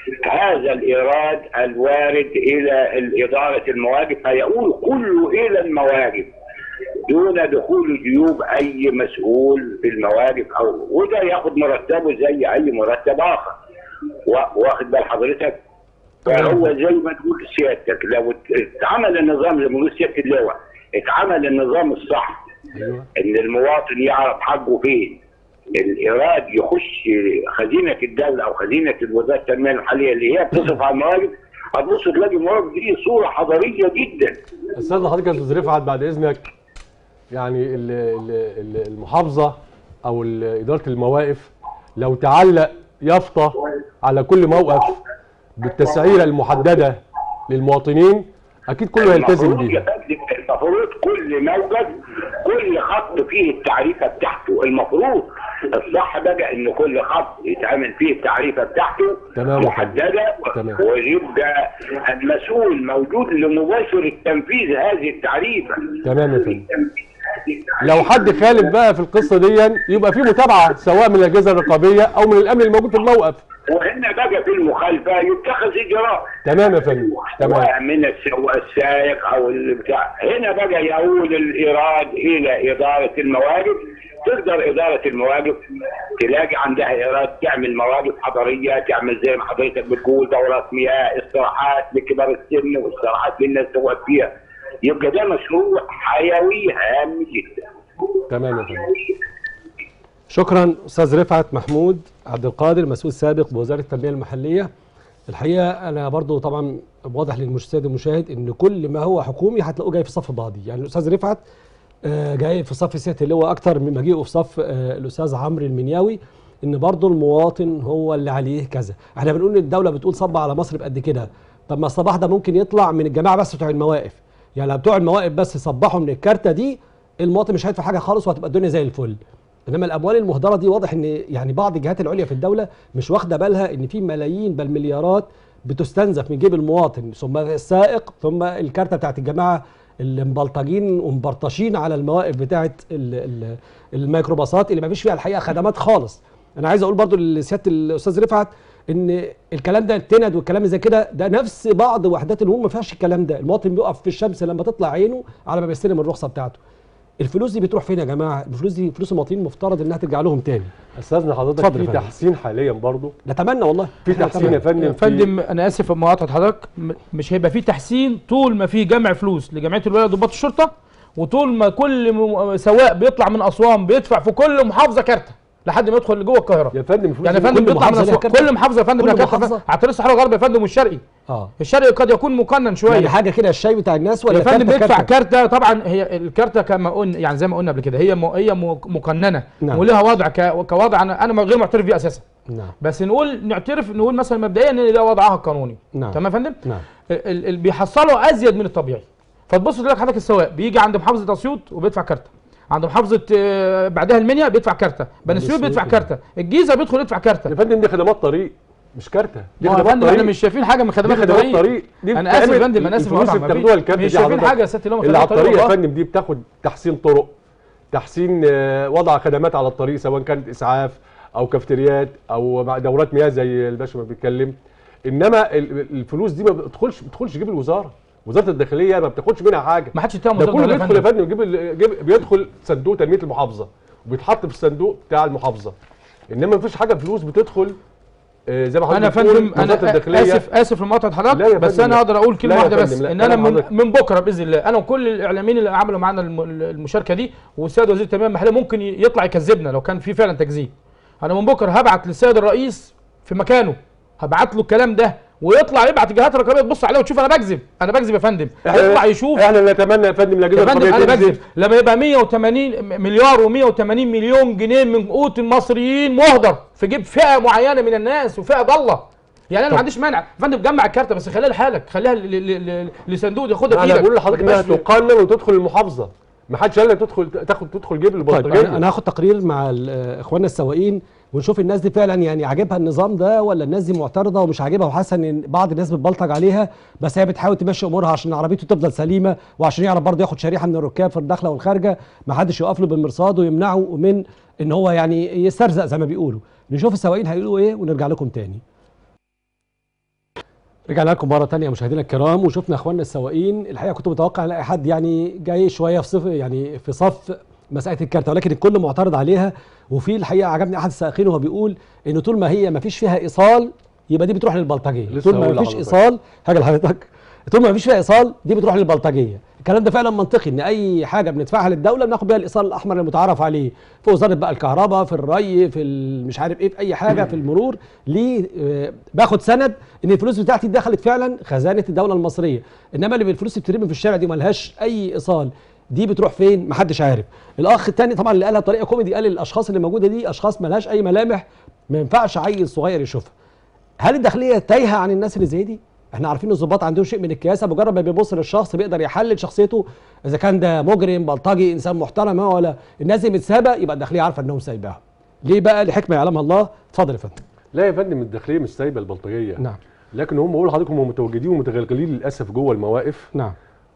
هذا الإيراد الوارد إلى إدارة المواقف هيقول كله إلى المواقف دون دخول جيوب أي مسؤول في المواقف أو وده ياخد مرتبه زي أي مرتب آخر وا- واخد بال حضرتك فهو زي ما تقول سيادتك لو ات- اتعمل النظام زي ما بيقول سياده اللواء اتعمل النظام الصح
ايوه
ان المواطن يعرف حقه فين الايراد يخش خزينه الدوله او خزينه الوزاره التنميه المحليه اللي هي بتصرف على المواقف هتبص تلاقي المواقف دي صوره حضاريه جدا
استاذ حضرتك يا استاذ رفعت بعد اذنك يعني ال- ال- ال- المحافظه او ال- اداره المواقف لو تعلق يافطه على كل موقف بالتسعيره المحدده للمواطنين اكيد كله يلتزم
المفروض يا
بيها
فندم، المفروض كل موقف كل خط فيه التعريفه بتاعته المفروض الصح بقى ان كل خط يتعمل فيه التعريفه بتاعته
تمام يا فندم.
محدده
تمام.
ويبقى المسؤول موجود لمباشر تنفيذ هذه التعريفه
تمام يا فندم لو حد خالف بقى في القصه دي يبقى في متابعه سواء من الاجهزه الرقابيه او من الامن الموجود في الموقف
وهنا بقى في المخالفه يتخذ اجراء
تمام يا فندم تمام
سواء من السواق السائق او البتاع هنا بقى يؤول الايراد الى اداره المواقف تقدر اداره المواقف تلاقي عندها ايراد تعمل مواقف حضريه تعمل زي ما حضرتك بتقول دورات مياه استراحات لكبار السن واستراحات للناس تقعد فيها يبقى ده مشروع حيوي هام جدا
تمام يا فندم
شكرا استاذ رفعت محمود عبد القادر مسؤول سابق بوزاره التنميه المحليه الحقيقه انا برضو طبعا واضح للمشاهد المشاهد ان كل ما هو حكومي هتلاقوه جاي في صف بعضي يعني الاستاذ رفعت آه، جاي في صف سياده اللواء اكتر من مجيئه في صف آه، الاستاذ عمرو المنياوي ان برضو المواطن هو اللي عليه كذا احنا بنقول ان الدوله بتقول صب على مصر بقد كده طب ما الصباح ده ممكن يطلع من الجماعه بس بتوع المواقف يعني لو بتوع المواقف بس يصبحوا من الكارته دي المواطن مش هيدفع حاجه خالص وهتبقى الدنيا زي الفل انما الاموال المهدره دي واضح ان يعني بعض الجهات العليا في الدوله مش واخده بالها ان في ملايين بل مليارات بتستنزف من جيب المواطن ثم السائق ثم الكارته بتاعت الجماعه اللي مبلطجين ومبرطشين على المواقف بتاعت ال- ال- الميكروباصات اللي ما فيش فيها الحقيقه خدمات خالص انا عايز اقول برضو لسياده الاستاذ رفعت ان الكلام ده التند والكلام اللي زي كده ده نفس بعض وحدات الامور ما فيهاش الكلام ده المواطن بيقف في الشمس لما تطلع عينه على ما بيستلم الرخصه بتاعته الفلوس دي بتروح فين يا جماعه الفلوس دي فلوس المواطنين مفترض انها ترجع لهم تاني
استاذنا حضرتك
اتفضل يا
في
فندم.
تحسين حاليا برضو
نتمنى والله
في
إحنا
تحسين يا
نتمنى.
فندم
يا
في-
فندم انا اسف مقاطعه حضرتك م- مش هيبقى فيه تحسين طول ما في جمع فلوس لجمعيه الولايه ضباط الشرطه وطول ما كل م- سواق بيطلع من اسوان بيدفع في كل محافظه كارته لحد ما يدخل لجوه القاهره
يا فندم الفلوس
يعني يا
دي
فندم
كل
بيطلع من
محافظة ليها
اسوان
كارتة؟
كل محافظه يا فندم
كل
لها كارته
محافظة؟
على طريق الصحراء الغربي يا فندم والشرقي
اه
الشرقي قد يكون مقنن شويه
يعني حاجه كده الشاي بتاع الناس ولا
يا فندم
كارتة
بيدفع
كارتة؟
كارته طبعا هي الكارته كما قلنا يعني زي ما قلنا قبل كده هي م- هي م- مقننه
نعم.
ولها وضع ك- كوضع انا انا غير معترف بيه اساسا
نعم
بس نقول نعترف نقول مثلا مبدئيا ان ده وضعها القانوني
نعم.
تمام يا فندم
نعم
ال- ال- بيحصلوا ازيد من الطبيعي فتبص تلاقي حضرتك السواق بيجي عند محافظه اسيوط وبيدفع كارته عند محافظه آه، بعدها المنيا بيدفع كارته بني سويف بيدفع
سويف.
كارته الجيزه بيدخل يدفع
يا
كارته
فندم دي خدمات طريق مش كارته دي
ما هو يا
خدمات
فندم احنا
طريق
مش شايفين حاجه من
دي
خدمات
خدمات
الطريق
طريق دي
انا اسف يا
بتعمل-
فندم انا اسف
الفلوس اللي
مقاطعة،
بتاخدوها
مفيش-
الكارت
مش
دي
شايفين
حضرتك
حاجه يا ست اللي هم
اللي على
خدمات
الطريق يا
والله.
فندم دي بتاخد تحسين طرق تحسين آه، وضع خدمات على الطريق سواء كانت اسعاف او كافتريات او مع دورات مياه زي الباشا ما بيتكلم انما ال- الفلوس دي ما بتدخلش ما بتدخلش جيب الوزاره وزاره الداخليه ما بتاخدش منها حاجه
ما حدش يتهم
ده
وزارة
كله
الداخلية
بيدخل يا
فندم.
فندم يجيب ال- يجيب بيدخل صندوق تنميه المحافظه وبيتحط في الصندوق بتاع المحافظه انما مفيش حاجه فلوس بتدخل آه، زي ما حضرتك
انا يا
بتقول
فندم
وزاره
انا
الداخليه
اسف اسف لمقاطعه
لا يا
حضرتك بس
فندم،
انا
لا.
اقدر اقول كلمه
لا يا
واحده بس
فندم، لا.
ان انا
كلام
من,
حضرتك.
من بكره باذن الله انا وكل الاعلاميين اللي عملوا معانا الم- المشاركه دي والسيد وزير التنميه المحليه ممكن ي- يطلع يكذبنا لو كان في فعلا تكذيب انا من بكره هبعت للسيد الرئيس في مكانه هبعت له الكلام ده ويطلع يبعت الجهات الرقابيه تبص عليه وتشوف انا بكذب انا بكذب يا فندم يطلع يشوف
احنا نتمنى يا فندم الاجهزه
يا فندم
الرقابيه
انا
تنزل
بكذب لما يبقى 180 مليار و180 مليون جنيه من قوت المصريين مهدر في جيب فئه معينه من الناس وفئه ضاله يعني انا
طب.
ما عنديش مانع يا فندم جمع الكارته بس خليها لحالك خليها ل- ل- ل- لصندوق ياخدها في
انا
ايدك
بقول لحضرتك
ما
انها
تبقاش في-
تقنن وتدخل المحافظه ما حدش قال لك تدخل تاخد تدخل جيب
طيب
البلطجيه
انا انا هاخد تقرير مع ال- آه، اخواننا السواقين ونشوف الناس دي فعلا يعني عاجبها النظام ده ولا الناس دي معترضه ومش عاجبها وحاسه ان بعض الناس بتبلطج عليها بس هي بتحاول تمشي امورها عشان عربيته تفضل سليمه وعشان يعرف برضه ياخد شريحه من الركاب في الداخله والخارجه ما حدش يقف له بالمرصاد ويمنعه من ان هو يعني يسترزق زي ما بيقولوا نشوف السواقين هيقولوا ايه ونرجع لكم تاني رجعنا لكم مره تانية مشاهدينا الكرام وشفنا اخواننا السواقين الحقيقه كنت متوقع الاقي حد يعني جاي شويه في صف يعني في صف مساله الكارته ولكن الكل معترض عليها وفي الحقيقه عجبني احد السائقين وهو بيقول ان طول ما هي ما فيش فيها ايصال يبقى دي بتروح للبلطجيه
لسه
طول ما
هقول
ما فيش
لحضرتك.
ايصال حاجه لحضرتك طول ما ما فيش فيها ايصال دي بتروح للبلطجيه الكلام ده فعلا منطقي ان اي حاجه بندفعها للدوله بناخد بيها الايصال الاحمر المتعارف عليه في وزاره بقى الكهرباء في الري في ال- مش عارف ايه في اي حاجه في المرور ليه آه، باخد سند ان الفلوس بتاعتي دخلت فعلا خزانه الدوله المصريه انما اللي بالفلوس اللي بترمي في الشارع دي ملهاش اي ايصال دي بتروح فين محدش عارف الاخ الثاني طبعا اللي قالها بطريقه كوميدي قال الاشخاص اللي موجوده دي اشخاص ملهاش اي ملامح ما ينفعش عيل صغير يشوفها هل الداخليه تايهه عن الناس اللي زي دي؟ احنا عارفين الضباط عندهم شيء من الكياسه مجرد ما بيبص للشخص بيقدر يحلل شخصيته اذا كان ده مجرم بلطجي انسان محترم هو ولا الناس دي متسابه يبقى الداخليه عارفه انهم سايباها. ليه بقى لحكمه يعلمها الله؟ اتفضل يا فندم.
لا يا فندم الداخليه مش سايبه البلطجيه
نعم
لكن هم بقول لحضرتك هم متواجدين ومتغلغلين للاسف جوه المواقف
نعم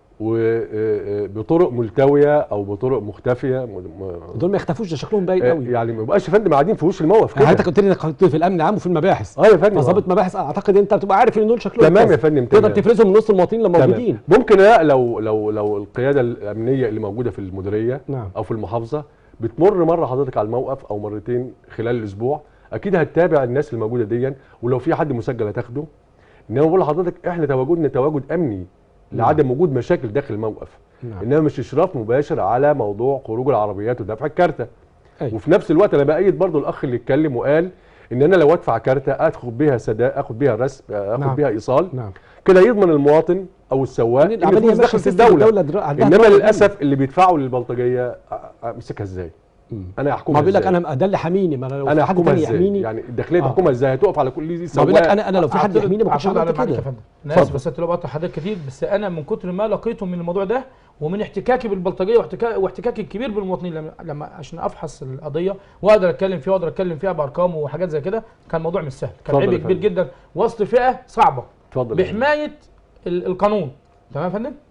وبطرق ملتويه او بطرق مختفيه م- م-
دول ما يختفوش ده شكلهم باين قوي.
يعني ما يبقاش يا فندم قاعدين في وش الموقف
يعني
كده
انت قلت لي انك كنت في الامن العام وفي المباحث.
اه يا فندم
فظابط
آه.
مباحث اعتقد انت بتبقى عارف ان دول شكلهم
تمام
كذا.
يا فندم،
تقدر
تمام.
تفرزهم من وسط المواطنين اللي
تمام.
موجودين.
ممكن لا لو لو لو القياده الامنيه اللي موجوده في المديريه
نعم.
او في المحافظه بتمر مره حضرتك على الموقف او مرتين خلال الاسبوع اكيد هتتابع الناس اللي موجوده دي ولو في حد مسجل هتاخده انما بقول لحضرتك احنا تواجدنا تواجد امني لعدم وجود مشاكل داخل الموقف
نعم.
انما مش اشراف مباشر على موضوع خروج العربيات ودفع الكارته
أيوة.
وفي نفس الوقت انا بايد برضو الاخ اللي اتكلم وقال ان انا لو ادفع كارته اخد بيها سداء اخد بيها رسم اخد
نعم.
بيها ايصال
نعم.
كده يضمن الموظن او السواق
إن
ان
العملية
الفلوس
ماشية
دخلت
سيستم
الدوله,
الدولة در- عندها
انما
دولة
للاسف اللي بيدفعوا للبلطجيه أ- أ- امسكها ازاي
مم.
انا
ما
احكمها
بيقول لك
إزاي؟
انا ده اللي حاميني ما انا لو
انا
في حد
احكمها
تاني
ازاي
يحميني
يعني الداخليه
آه.
تحكمها ازاي هتقف على كل دي
ما
سواق
بيقول لك انا انا لو في حد
أعتقد-
يحميني ما كنتش
أعتقد
عملت
على معلش يا
كده
فندم انا اسف
اتفضل.
بس انت لو بقطع حضرتك كتير بس انا من كتر ما لقيته من الموضوع ده ومن احتكاكي بالبلطجيه واحتكا- واحتكاكي الكبير بالمواطنين لما, لما عشان افحص القضيه واقدر اتكلم فيها واقدر اتكلم فيها بارقام وحاجات زي كده كان الموضوع مش سهل كان
اتفضل
عبء
يا
كبير
فندم.
جدا وسط فئه صعبه
اتفضل يا فندم.
بحمايه ال- القانون تمام يا فندم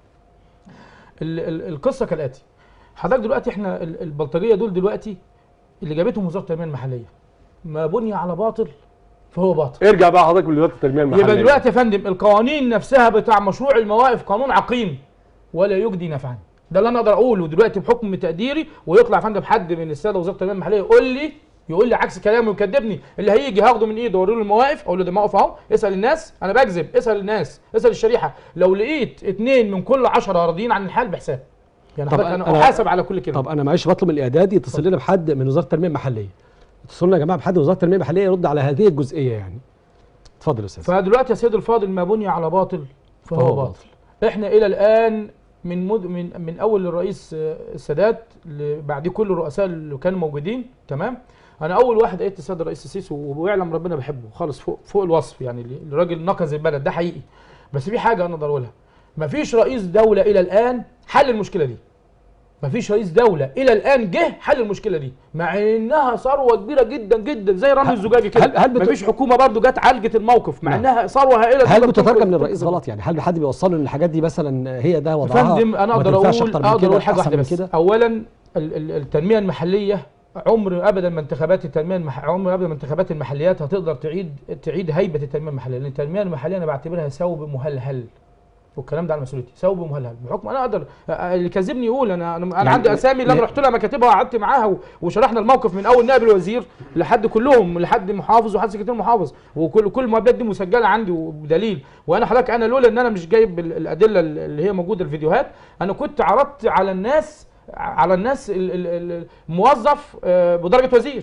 ال- ال- القصه كالاتي حضرتك دلوقتي احنا ال- البلطجيه دول دلوقتي اللي جابتهم وزاره التنميه المحليه ما بني على باطل فهو باطل
ارجع بقى حضرتك لوزاره التنميه المحليه
يبقى دلوقتي يا فندم القوانين نفسها بتاع مشروع المواقف قانون عقيم ولا يجدي نفعا ده اللي انا اقدر اقوله دلوقتي بحكم تقديري ويطلع يا فندم حد من الساده وزاره التنميه المحليه يقول لي يقول لي عكس كلامي ويكذبني اللي هيجي هاخده من ايده واوري له المواقف اقول له ده موقف اهو اسال الناس انا بكذب اسال الناس اسال الشريحه لو لقيت اثنين من كل 10 راضيين عن الحال بحساب يعني
طب
حضرتك
أنا-
انا
أنا-
احاسب على كل كلمه
طب انا معلش بطلب من الاعداد يتصل لنا بحد من وزاره التنميه المحليه اتصل لنا يا جماعه بحد من وزاره التنميه المحليه يرد على هذه الجزئيه يعني اتفضل يا استاذ
فدلوقتي يا سيد الفاضل ما بني على باطل فهو,
فهو
باطل. احنا الى الان من مد من من اول الرئيس آه، السادات ل- بعديه كل الرؤساء اللي كانوا موجودين تمام انا اول واحد ايدت السيد الرئيس السيسي ويعلم ربنا بحبه خالص فوق فوق الوصف يعني الراجل نقذ البلد ده حقيقي بس في حاجه انا اقدر اقولها مفيش رئيس دوله الى الان حل المشكله دي مفيش رئيس دولة إلى الآن جه حل المشكلة دي مع إنها ثروة كبيرة جدا جدا زي رمل الزجاجي كده
هل- هل بت-
مفيش حكومة برضو جت عالجت الموقف مع
نعم.
إنها ثروة هائلة
هل
تقدر
بتترجم
تنقذ-
من الرئيس
تنقذ
غلط يعني هل حد بيوصله ان الحاجات دي مثلا هي ده
يا
وضعها
فندم انا
وما
اقدر
تنفعش
اقول
أكتر من
اقدر
كده،
اقول حاجه
أحسن
واحده
من
بس
كده؟
اولا ال- ال- التنميه المحليه عمر ابدا ما انتخابات التنميه المح... عمر ابدا ما انتخابات المحليات هتقدر تعيد تعيد هيبه التنميه المحليه لان التنميه المحليه انا بعتبرها ثوب مهلهل والكلام ده على مسؤوليتي ثوب مهلهل بحكم انا اقدر اللي كذبني يقول انا انا, أنا
يعني-
عندي اسامي اللي انا
يعني-
رحت لها مكاتبها وقعدت معاها و- وشرحنا الموقف من اول نائب الوزير لحد كلهم لحد محافظ وحد سكرتير محافظ وكل كل المقابلات دي مسجله عندي وبدليل وانا حضرتك انا لولا ان انا مش جايب ال- الادله اللي هي موجوده الفيديوهات انا كنت عرضت على الناس على الناس ال- ال- ال- الموظف آه، بدرجه وزير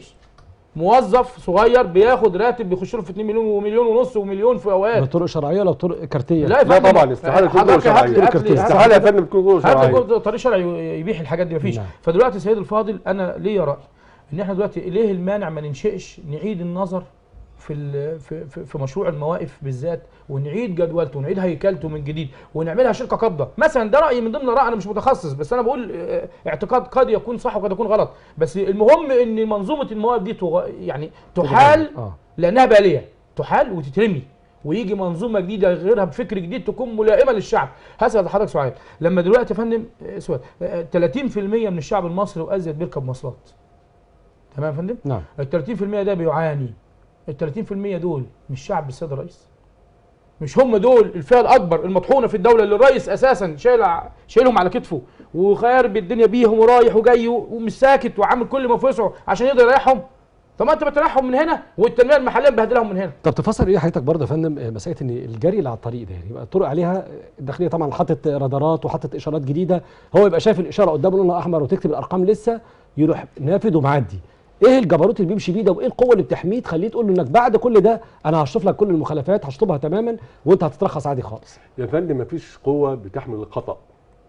موظف صغير بياخد راتب بيخش له في 2 مليون ومليون ونص ومليون في اوقات
بطرق شرعيه ولا بطرق كارتيه
لا يا
لا
فندم،
طبعا استحاله تكون
حضرتك
طرق
هات لي-
شرعيه
هات لي- هات لي-
استحاله يا فندم تكون طرق
هات
شرعيه
لي طريق شرعي يبيح الحاجات دي مفيش
نعم.
فدلوقتي سيد الفاضل انا ليا راي ان احنا دلوقتي ليه المانع ما ننشئش نعيد النظر في ال- في في- في مشروع المواقف بالذات ونعيد جدولته ونعيد هيكلته من جديد ونعملها شركه قابضه مثلا ده رايي من ضمن الاراء انا مش متخصص بس انا بقول آه، اعتقاد قد يكون صح وقد يكون غلط بس المهم ان منظومه المواقف دي تغ- يعني تحال
اه
لانها باليه تحال وتترمي ويجي منظومه جديده غيرها بفكر جديد تكون ملائمه للشعب هسال حضرتك سؤال لما دلوقتي يا فندم آه، سؤال آه، 30% من الشعب المصري وازيد بيركب مواصلات تمام يا فندم
نعم
ال 30% ده بيعاني ال 30% دول مش شعب السيد الرئيس مش هم دول الفئه الاكبر المطحونه في الدوله اللي الرئيس اساسا شايل ع- شايلهم على كتفه وخارب الدنيا بيهم ورايح وجاي ومش ساكت وعامل كل ما في وسعه عشان يقدر يريحهم طب ما انت بتريحهم من هنا والتنميه المحليه مبهدلهم من هنا
طب تفسر ايه حضرتك برضه يا فندم آه، مساله ان الجري اللي على الطريق ده يعني يبقى الطرق عليها الداخليه طبعا حاطط رادارات وحاطط اشارات جديده هو يبقى شايف الاشاره قدامه لونها احمر وتكتب الارقام لسه يروح نافذ ومعدي ايه الجبروت اللي بيمشي بيه ده وايه القوه اللي بتحميه تخليه تقول له انك بعد كل ده انا هشطف لك كل المخالفات هشطبها تماما وانت هتترخص عادي خالص
يا فندم مفيش قوه بتحمل الخطا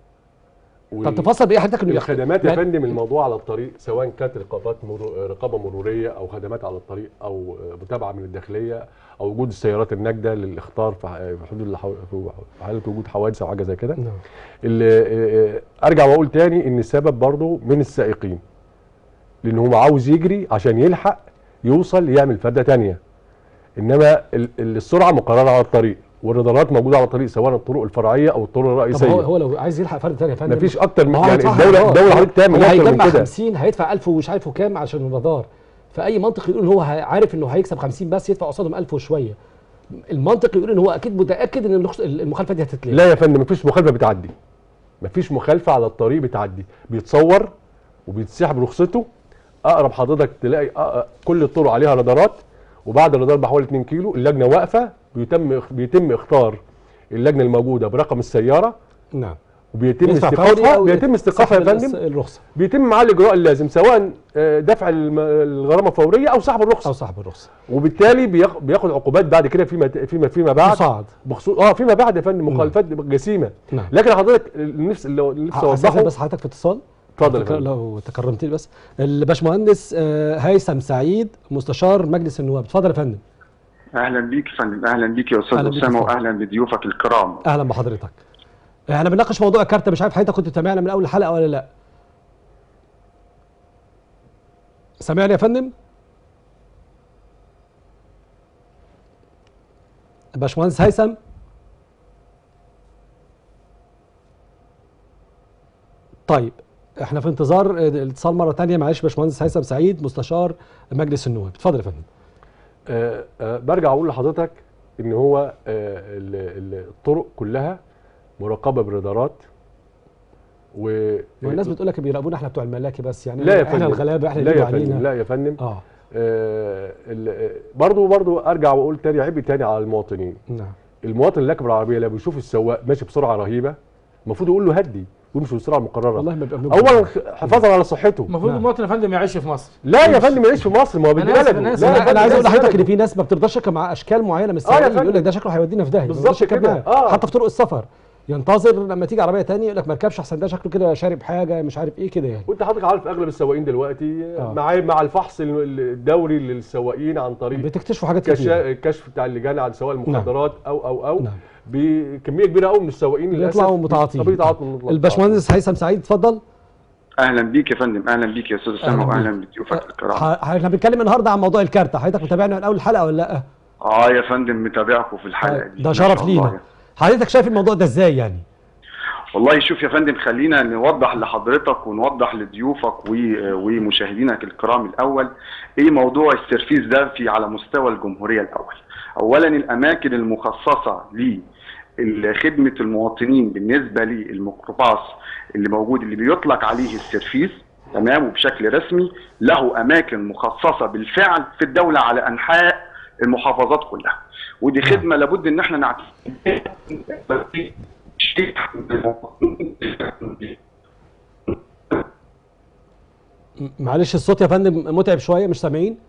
طب تفسر بايه حضرتك انه يخ-
الخدمات يا
يعني-
فندم الموضوع على الطريق سواء كانت رقابات مرور رقابه مروريه او خدمات على الطريق او متابعه من الداخليه او وجود السيارات الناجده للاخطار في ح- في حدود الحو- في حاله وجود حوادث او حاجه زي كده
نعم.
اللي ارجع واقول تاني ان السبب برضو من السائقين لان هو عاوز يجري عشان يلحق يوصل يعمل فرده تانية انما ال- ال- السرعه مقرره على الطريق والرادارات موجوده على الطريق سواء الطرق الفرعيه او الطرق
طب
الرئيسيه
هو هو لو عايز يلحق فرد ثاني يا فندم
مفيش اكتر من
ما هو
يعني
هيدفع
الدوله
رادار.
الدوله حضرتك تعمل
هو
اكتر من
هيجمع
كده
50 هيدفع 1000 ومش عارف وكام عشان الرادار فاي منطق يقول ان هو هي- عارف انه هيكسب 50 بس يدفع قصادهم 1000 وشويه المنطق يقول ان هو اكيد متاكد ان الرخص- المخالفه دي هتتلغي
لا يا فندم مفيش مخالفه بتعدي مفيش مخالفه على الطريق بتعدي بيتصور وبيتسحب رخصته اقرب حضرتك تلاقي أ- كل الطرق عليها رادارات وبعد الرادار بحوالي 2 كيلو اللجنه واقفه بيتم بيتم اختار اللجنه الموجوده برقم السياره
نعم
وبيتم
يدفع فوري
استيقافها
أو
بيتم استيقافها يا
سحب
فندم
الرخصه
بيتم معاه الاجراء اللازم سواء آه، دفع الم- الغرامه فوريه او سحب
او
الرخصه
صاحب الرخصه
وبالتالي بياخ- بياخد عقوبات بعد كده فيما فيما فيما بعد
مصاعد
بخصوص اه فيما بعد يا فندم مخالفات جسيمه
نعم
لكن حضرتك نفس اللي نفسي
هستاذن
اوضحه
بس حضرتك في اتصال
اتفضل يا
تك-
فندم
لو تكرمت لي بس الباشمهندس آه، هيثم سعيد مستشار مجلس النواب اتفضل يا فندم
اهلا بيك يا فندم اهلا بيك يا استاذ
أهلا بيك
اسامه
يا فندم.
واهلا بضيوفك الكرام
اهلا بحضرتك احنا بنناقش موضوع الكارت مش عارف حضرتك كنت سامعنا من اول الحلقه ولا لا سامعني يا فندم باشمهندس هيثم طيب احنا في انتظار آه، الاتصال مره تانية معلش باشمهندس هيثم سعيد مستشار مجلس النواب اتفضل يا فندم
آه آه برجع اقول لحضرتك ان هو آه ال- ال- الطرق كلها مراقبه برادارات و
والناس بتقول لك بيراقبونا احنا بتوع الملاكي بس يعني
لا يا
احنا
فندم
الغلابه احنا
لا
اللي
يا
علينا
فندم لا يا فندم
اه
آه ال- آه، برضو برضو ارجع واقول تاني عيب تاني على المواطنين
نعم
المواطن اللي راكب العربيه لما بيشوف السواق ماشي بسرعه رهيبه المفروض يقول له هدي ويمشي بالسرعه المقرره
والله ما بيبقى
اولا حفاظا على صحته
المفروض
نعم.
المواطن يا فندم يعيش في مصر
لا يا فندم يعيش في مصر ما هو
أنا
بدي
آسف،
بلده
أنا آسف،
لا يا
انا
فندم،
انا عايز اقول
ده
لحضرتك ان
بلده.
في ناس ما بترضاش تركب مع اشكال معينه من
آه يا
السواقين يقول
فندم.
لك ده شكله هيودينا في داهيه ما
بالظبط
يرضاش يركب
كده.
معاه.
آه.
حتى في طرق السفر ينتظر لما تيجي عربيه تانية يقول لك ما اركبش احسن ده شكله كده شارب حاجه مش عارف ايه كده يعني
وانت حضرتك عارف اغلب السواقين دلوقتي
آه.
مع مع الفحص ال- الدوري للسواقين عن طريق
بتكتشفوا حاجات كتير
كشا- الكشف بتاع اللجان عن سواء المخدرات او او او
نعم.
بكميه كبيره قوي من السواقين للاسف
بيطلعوا متعاطين
طب بيتعاطوا مطلق.
الباشمهندس هيثم سعيد اتفضل
اهلا بيك يا فندم اهلا بيك يا استاذ
أهلا
اسامه
بيك.
واهلا بضيوفك الكرام
ح- احنا بنتكلم النهارده عن موضوع الكارت حضرتك متابعنا من اول الحلقه ولا لا
اه يا فندم متابعكم في الحلقه دي
ده
ما
شرف
شاء الله
لينا حضرتك شايف الموضوع ده ازاي يعني
والله شوف يا فندم خلينا نوضح لحضرتك ونوضح لضيوفك و- ومشاهدينك الكرام الاول ايه موضوع السيرفيس ده في على مستوى الجمهوريه الاول. اولا الاماكن المخصصه لخدمه المواطنين بالنسبه للميكروباص اللي موجود اللي بيطلق عليه السيرفيس تمام وبشكل رسمي له اماكن مخصصه بالفعل في الدوله على انحاء المحافظات كلها. ودي خدمه لابد ان احنا نعتبرها
م- معلش الصوت يا فندم متعب شويه مش سامعين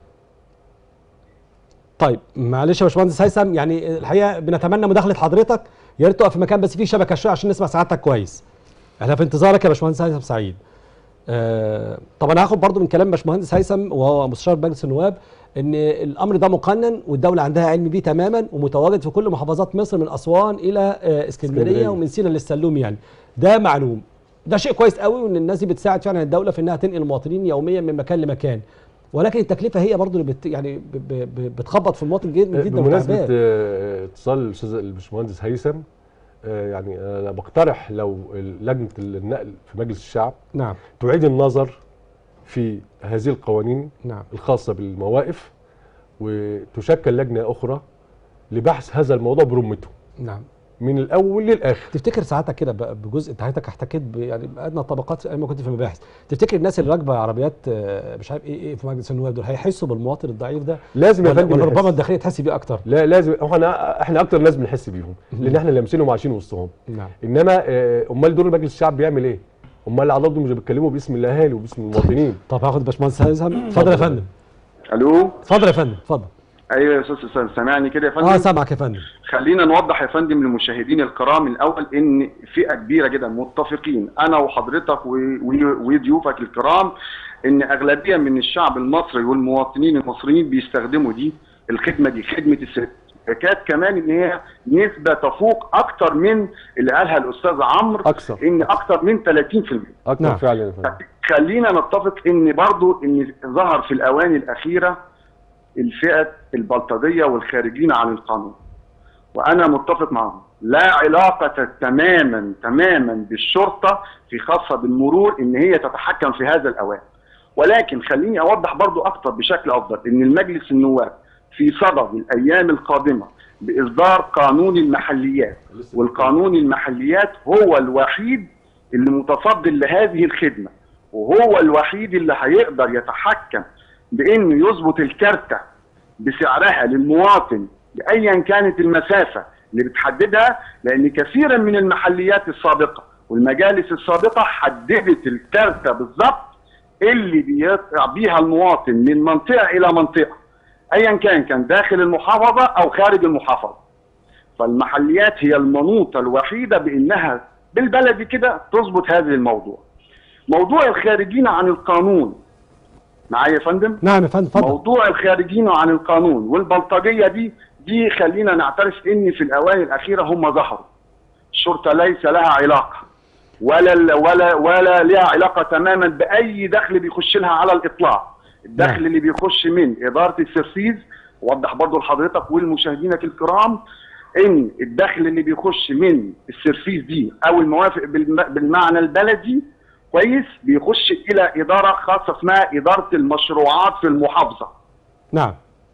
طيب معلش يا باشمهندس هيثم يعني الحقيقه بنتمنى مداخله حضرتك يا ريت تقف في مكان بس فيه شبكه شويه عشان نسمع سعادتك كويس احنا في انتظارك يا باشمهندس هيثم سعيد آه طب انا هاخد برضو من كلام باشمهندس هيثم وهو مستشار مجلس النواب ان الامر ده مقنن والدوله عندها علم بيه تماما ومتواجد في كل محافظات مصر من اسوان الى آه، اسكندريه
اسكندرية.
ومن سينا للسلوم يعني ده معلوم ده شيء كويس قوي وان الناس دي بتساعد فعلا الدوله في انها تنقل المواطنين يوميا من مكان لمكان ولكن التكلفه هي برضو اللي بت يعني ب- ب- ب- بتخبط في المواطن جدا جدا
بمناسبه
وتعبان.
آه، اتصال الاستاذ الباشمهندس هيثم آه، يعني انا بقترح لو لجنه النقل في مجلس الشعب
نعم
تعيد النظر في هذه القوانين
نعم
الخاصه بالمواقف وتشكل لجنه اخرى لبحث هذا الموضوع برمته
نعم
من الاول للاخر
تفتكر ساعتك كده ب- بجزء انت حضرتك احتكيت ب- يعني بادنى الطبقات ايام ما كنت في المباحث تفتكر الناس اللي راكبه عربيات آه، مش عارف ايه ايه في مجلس النواب دول هيحسوا بالمواطن الضعيف ده
لازم يا
ولا,
فندم
ولا
يحس.
ربما الداخليه تحس بيه اكتر
لا لازم احنا احنا اكتر ناس بنحس بيهم لان احنا لامسينهم وعايشين وسطهم
نعم
انما آه، امال دور مجلس الشعب بيعمل ايه؟ امال الاعضاء دول مش بيتكلموا باسم الاهالي وباسم المواطنين
طب هاخد باشمهندس هيثم اتفضل يا فندم
الو
اتفضل يا فندم اتفضل
ايوه يا استاذ حسام سامعني كده يا فندم
اه سامعك يا فندم
خلينا نوضح يا فندم للمشاهدين الكرام الاول ان فئه كبيره جدا متفقين انا وحضرتك و- و- وضيوفك الكرام ان اغلبيه من الشعب المصري والمواطنين المصريين بيستخدموا دي الخدمه دي خدمه الست كانت كمان ان هي نسبه تفوق اكتر من اللي قالها الاستاذ عمرو
أكثر.
ان اكتر من 30%
اكتر
نعم.
فعلا يا فندم
خلينا نتفق ان برضو ان ظهر في الاواني الاخيره الفئه البلطجيه والخارجين عن القانون وانا متفق معهم لا علاقه تماما تماما بالشرطه في خاصه بالمرور ان هي تتحكم في هذا الاوان ولكن خليني اوضح برضو اكتر بشكل افضل ان المجلس النواب في صدد الايام القادمه باصدار قانون المحليات والقانون المحليات هو الوحيد اللي متصدر لهذه الخدمه وهو الوحيد اللي هيقدر يتحكم بانه يظبط الكارته بسعرها للمواطن بايا كانت المسافه اللي بتحددها لان كثيرا من المحليات السابقه والمجالس السابقه حددت الكارته بالظبط اللي بيطلع بيها المواطن من منطقه الى منطقه ايا كان كان داخل المحافظه او خارج المحافظه فالمحليات هي المنوطه الوحيده بانها بالبلدي كده تظبط هذا الموضوع موضوع الخارجين عن القانون معايا يا فندم
نعم يا فندم اتفضل
موضوع الخارجين عن القانون والبلطجيه دي دي خلينا نعترف ان في الاواني الاخيره هم ظهروا الشرطه ليس لها علاقه ولا ولا ولا لها علاقه تماما باي دخل بيخش لها على الاطلاق الدخل
نعم.
اللي بيخش من اداره السرسيز وضح برضو لحضرتك ولمشاهدينك الكرام ان الدخل اللي بيخش من السرسيز دي او الموافق بالم- بالمعنى البلدي كويس بيخش الى اداره خاصه اسمها اداره المشروعات في المحافظه
نعم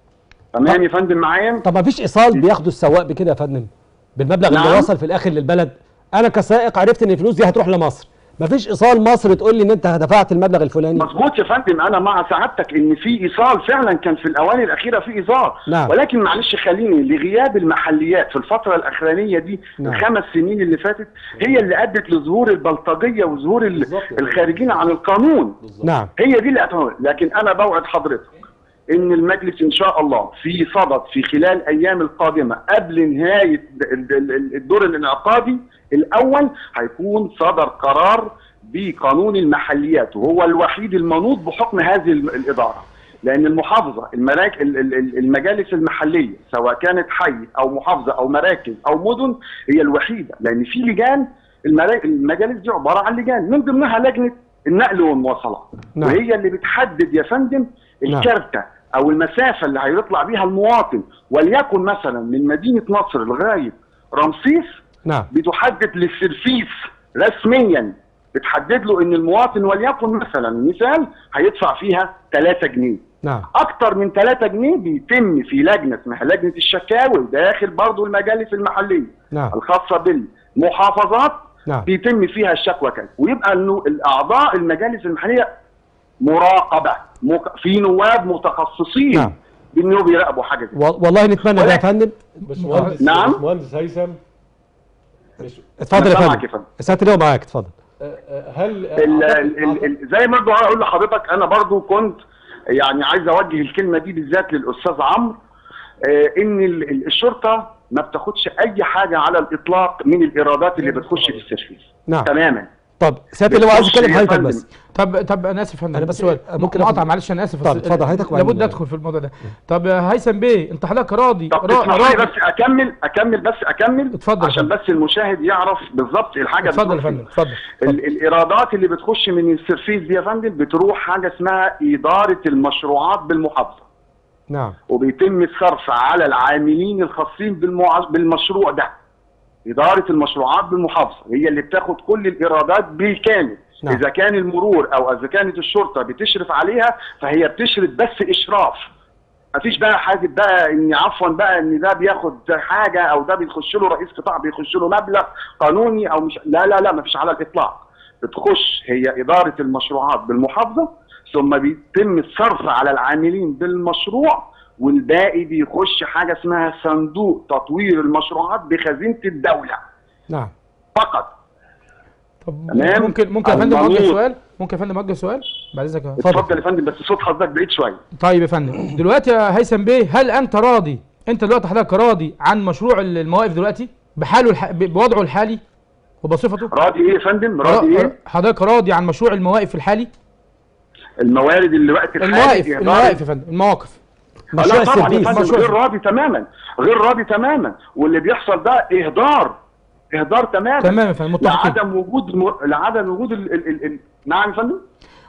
تمام يا فندم معايا
طب ما فيش ايصال بياخده السواق بكده يا فندم بالمبلغ اللي
نعم.
وصل في الاخر للبلد انا كسائق عرفت ان الفلوس دي هتروح لمصر ما فيش ايصال مصر تقول لي ان انت دفعت المبلغ الفلاني
مظبوط يا فندم انا مع سعادتك ان في ايصال فعلا كان في الاواني الاخيره في ايصال
نعم.
ولكن معلش خليني لغياب المحليات في الفتره الاخرانيه دي
نعم.
الخمس سنين اللي فاتت هي اللي ادت لظهور البلطجيه وظهور ال-
بالظبط يا
الخارجين عن القانون
نعم
هي دي اللي أتمنى. لكن انا بوعد حضرتك ان المجلس ان شاء الله في صدد في خلال الايام القادمه قبل نهايه ال- ال- ال- الدور الانعقادي الاول هيكون صدر قرار بقانون المحليات وهو الوحيد المنوط بحكم هذه الم- الاداره لان المحافظه المراك ال- ال- ال- المجالس المحليه سواء كانت حي او محافظه او مراكز او مدن هي الوحيده لان في لجان المرا- المجالس دي عباره عن لجان من ضمنها لجنه النقل والمواصلات
نعم.
وهي اللي بتحدد يا فندم
نعم.
الكارته او المسافه اللي هيطلع بيها المواطن وليكن مثلا من مدينه نصر لغايه رمسيس
نعم
بتحدد للسرفيس رسميا بتحدد له ان المواطن وليكن مثلا مثال هيدفع فيها 3 جنيه
نعم
اكتر من 3 جنيه بيتم في لجنه اسمها لجنه الشكاوي داخل برضو المجالس المحليه
نعم.
الخاصه بالمحافظات
نعم.
بيتم فيها الشكوى كذا ويبقى انه الاعضاء المجالس المحليه مراقبه مك... في نواب متخصصين
نعم.
بانه بيراقبوا حاجه زي
و- والله نتمنى ده يا
ولكن-
فندم
باشمهندس
نعم.
باشمهندس هيثم مش-
اتفضل يا
أنا سامعك
فندم
يا فندم.
ساعه اليوم معاك اتفضل
آه، آه، هل
ال
أعتقد-
ال ال ال زي ما برضه اقول لحضرتك انا برضه كنت يعني عايز اوجه الكلمه دي بالذات للاستاذ عمرو آه، ان ال- ال- الشرطه ما بتاخدش اي حاجه على الاطلاق من الايرادات اللي بتخش في السيرفيس
نعم
تماما
طب سياده اللواء عايز
بتخش
اتكلم
يا
حضرتك
فندم.
بس
طب طب انا اسف يا فندم
أنا
بس
بس
سؤال
ممكن
ممكن
آخد-
اقطع معلش انا اسف
طب
بس
اتفضل حضرتك وبعدين-
لابد ادخل في الموضوع ده طب يا هيثم بيه انت حضرتك راضي
طب
را-
تسمح لي
راضي
بس اكمل اكمل بس اكمل
اتفضل يا
عشان
فندم.
بس المشاهد يعرف بالظبط الحاجه
اتفضل يا
بتروح
فندم
فين.
اتفضل
ال- الايرادات اللي بتخش من السيرفيس دي يا فندم بتروح حاجه اسمها اداره المشروعات بالمحافظه
نعم
وبيتم الصرف على العاملين الخاصين بالمع... بالمشروع ده إدارة المشروعات بالمحافظة هي اللي بتاخد كل الإيرادات بالكامل
نعم.
إذا كان المرور أو إذا كانت الشرطة بتشرف عليها فهي بتشرف بس إشراف مفيش بقى حاجة بقى إن عفوا بقى إن ده بياخد حاجة أو ده بيخش له رئيس قطاع بيخش له مبلغ قانوني أو مش لا لا لا مفيش على الإطلاق بتخش هي إدارة المشروعات بالمحافظة ثم بيتم الصرف على العاملين بالمشروع والباقي بيخش حاجه اسمها صندوق تطوير المشروعات بخزينه الدوله
نعم
فقط
طب
تمام.
ممكن ممكن يا فندم اوجه
المنوط.
سؤال ممكن يا فندم اوجه سؤال بعد اذنك يا-
اتفضل يا فندم بس صوت حضرتك بعيد شويه
طيب يا فندم دلوقتي يا هيثم بيه هل انت راضي انت دلوقتي حضرتك راضي عن مشروع المواقف دلوقتي بحاله الح... ب- بوضعه الحالي وبصفته
راضي ايه يا فندم راضي ايه
حضرتك راضي عن مشروع المواقف الحالي
الموارد اللي وقت الحالي
المواقف
إيه
المواقف يا فندم المواقف
مشروع
لا طبعا يا
السيرفيس
فندم
مشروع-
غير راضي تماما غير راضي تماما واللي بيحصل ده اهدار اهدار تماما
تمام يا فندم متفقين
لعدم وجود م... لعدم وجود ال... ال... ال... ال... نعم يا فندم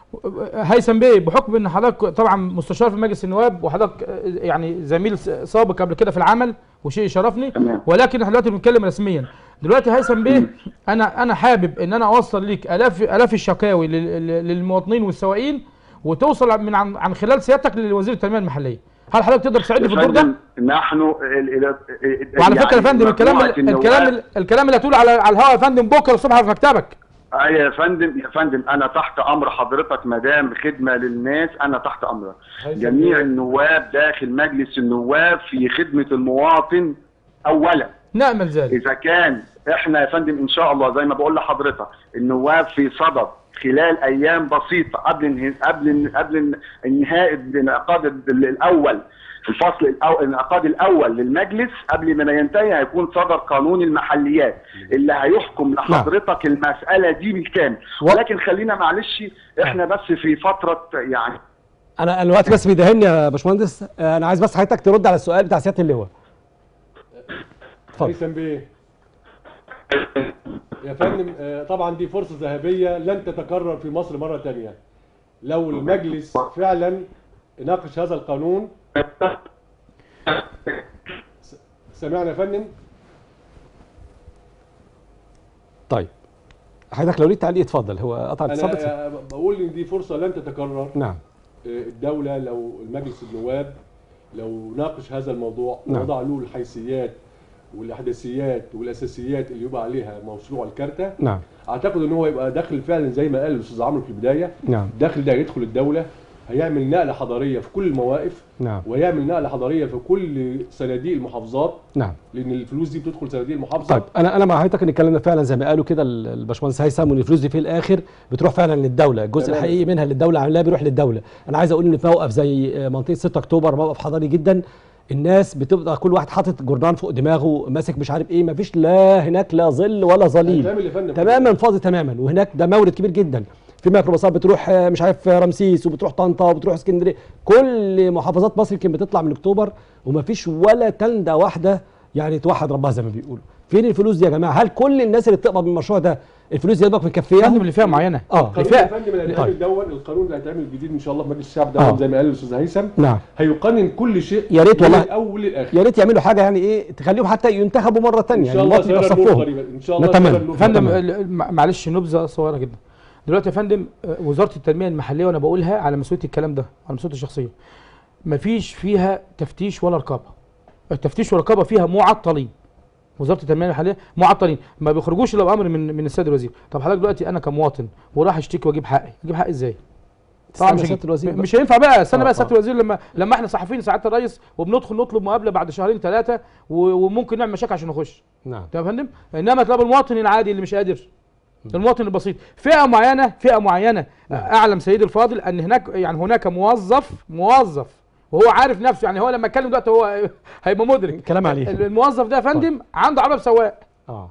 هيثم بيه بحكم ان حضرتك طبعا مستشار في مجلس النواب وحضرتك آه، يعني زميل س- سابق قبل كده في العمل وشيء يشرفني
تمام.
ولكن احنا دلوقتي بنتكلم رسميا دلوقتي هيثم بيه انا انا حابب ان انا اوصل ليك الاف الاف الشكاوي لل- لل- للمواطنين والسواقين وتوصل من عن, عن خلال سيادتك لوزير التنميه المحليه هل حضرتك تقدر تساعدني في
يا
الدور ده
فندم، نحن ال... ال... ال...
وعلى فكره يا
يعني
فندم الكلام
مجموعة
ال-
النواب-
الكلام ال- الكلام اللي هتقوله على على الهواء يا فندم بكره الصبح في مكتبك
ايوه يا فندم يا فندم انا تحت امر حضرتك ما دام خدمه للناس انا تحت امرك جميع النواب داخل مجلس النواب في خدمه المواطن اولا
نامل ذلك
اذا كان احنا يا فندم ان شاء الله زي ما بقول لحضرتك النواب في صدد خلال ايام بسيطه قبل انه- قبل قبل انهاء الانعقاد ال- الاول الفصل الأو- الانعقاد الاول للمجلس قبل ما ينتهي هيكون صدر قانون المحليات اللي هيحكم لحضرتك المساله دي بالكامل
و-
ولكن خلينا معلش احنا بس في فتره يعني
انا أنا الوقت بس بيدهني يا باشمهندس آه، انا عايز بس حضرتك ترد على السؤال بتاع سياده اللواء اتفضل
هيثم بيه يا فندم آه، طبعا دي فرصة ذهبية لن تتكرر في مصر مرة تانية لو المجلس فعلا ناقش هذا القانون س- سمعنا يا فندم
طيب حضرتك لو ليك تعليق اتفضل هو قطع الاتصال بس
انا آه، بقول ان دي فرصة لن تتكرر
نعم
آه، الدولة لو المجلس النواب لو ناقش هذا الموضوع
نعم.
ووضع له الحيثيات والاحداثيات والاساسيات اللي يبقى عليها مشروع الكارتة
نعم
اعتقد ان هو يبقى داخل فعلا زي ما قال الاستاذ عمرو في البدايه
نعم
داخل ده يدخل الدوله هيعمل نقله حضاريه في كل المواقف
نعم
ويعمل نقله حضاريه في كل صناديق المحافظات
نعم
لان الفلوس دي بتدخل صناديق المحافظه
طيب انا انا مع حضرتك ان الكلام ده فعلا زي ما قالوا كده ال- الباشمهندس هيثم وان الفلوس دي في الاخر بتروح فعلا للدوله الجزء
تمام.
الحقيقي منها اللي الدوله عاملاه بيروح للدوله انا عايز اقول ان في موقف زي آه، منطقه 6 اكتوبر موقف حضاري جدا الناس بتبقى كل واحد حاطط جرنان فوق دماغه ماسك مش عارف ايه مفيش لا هناك لا ظل ولا ظليل
هيتعمل يا فندم.
تماما فاضي تماما وهناك ده مورد كبير جدا في ميكروباصات بتروح آه، مش عارف آه، رمسيس وبتروح طنطا وبتروح اسكندريه كل محافظات مصر يمكن بتطلع من اكتوبر ومفيش ولا تندة واحده يعني توحد ربها زي ما بيقولوا فين الفلوس دي يا جماعه هل كل الناس اللي بتقبض من المشروع ده الفلوس دي يا دوبك
فندم
مكفيه
اللي فيها معينه
اه
القانون
فئة-
يا فندم اللي هيتعمل
طيب.
دون القانون اللي هيتعمل الجديد ان شاء الله في مجلس الشعب
آه.
ده زي ما قال الاستاذ هيثم
نعم
هيقنن كل شيء
يا ريت والله.
من الاول للاخر
يا ريت يعملوا حاجه يعني ايه تخليهم حتى ينتخبوا مره
ان
ثانيه
شاء الله
المواطن يبقى
سيرى النور
صفهم
قريبا ان شاء الله
نتمنى.
سيرى النور
فندم
قريباً.
ال- مع- معلش نبذه صغيره جدا دلوقتي يا فندم آه، وزاره التنميه المحليه وانا بقولها على مسؤوليه الكلام ده على مسؤوليتي الشخصيه مفيش فيها تفتيش ولا رقابه التفتيش والرقابه فيها معطلين وزاره التنميه المحليه معطلين ما بيخرجوش الا بامر من من السيد الوزير طب حضرتك دلوقتي انا كمواطن وراح اشتكي واجيب حقي اجيب حقي ازاي طبعا
استنى
مش
سيادة الوزير بقى.
مش هينفع بقى استنى
آه،
بقى سياده
آه.
الوزير لما لما احنا صحفيين ساعات الرئيس وبندخل نطلب مقابله بعد شهرين ثلاثه وممكن نعمل مشاكل عشان نخش
نعم
تمام يا فندم انما تلاقي المواطن العادي اللي مش قادر المواطن البسيط فئه معينه فئه معينه اعلم سيدي الفاضل ان هناك يعني هناك موظف موظف وهو عارف نفسه يعني هو لما اتكلم دلوقتي هو هيبقى مدرك
كلام عليه
الموظف ده يا فندم عنده عربيه بسواق
اه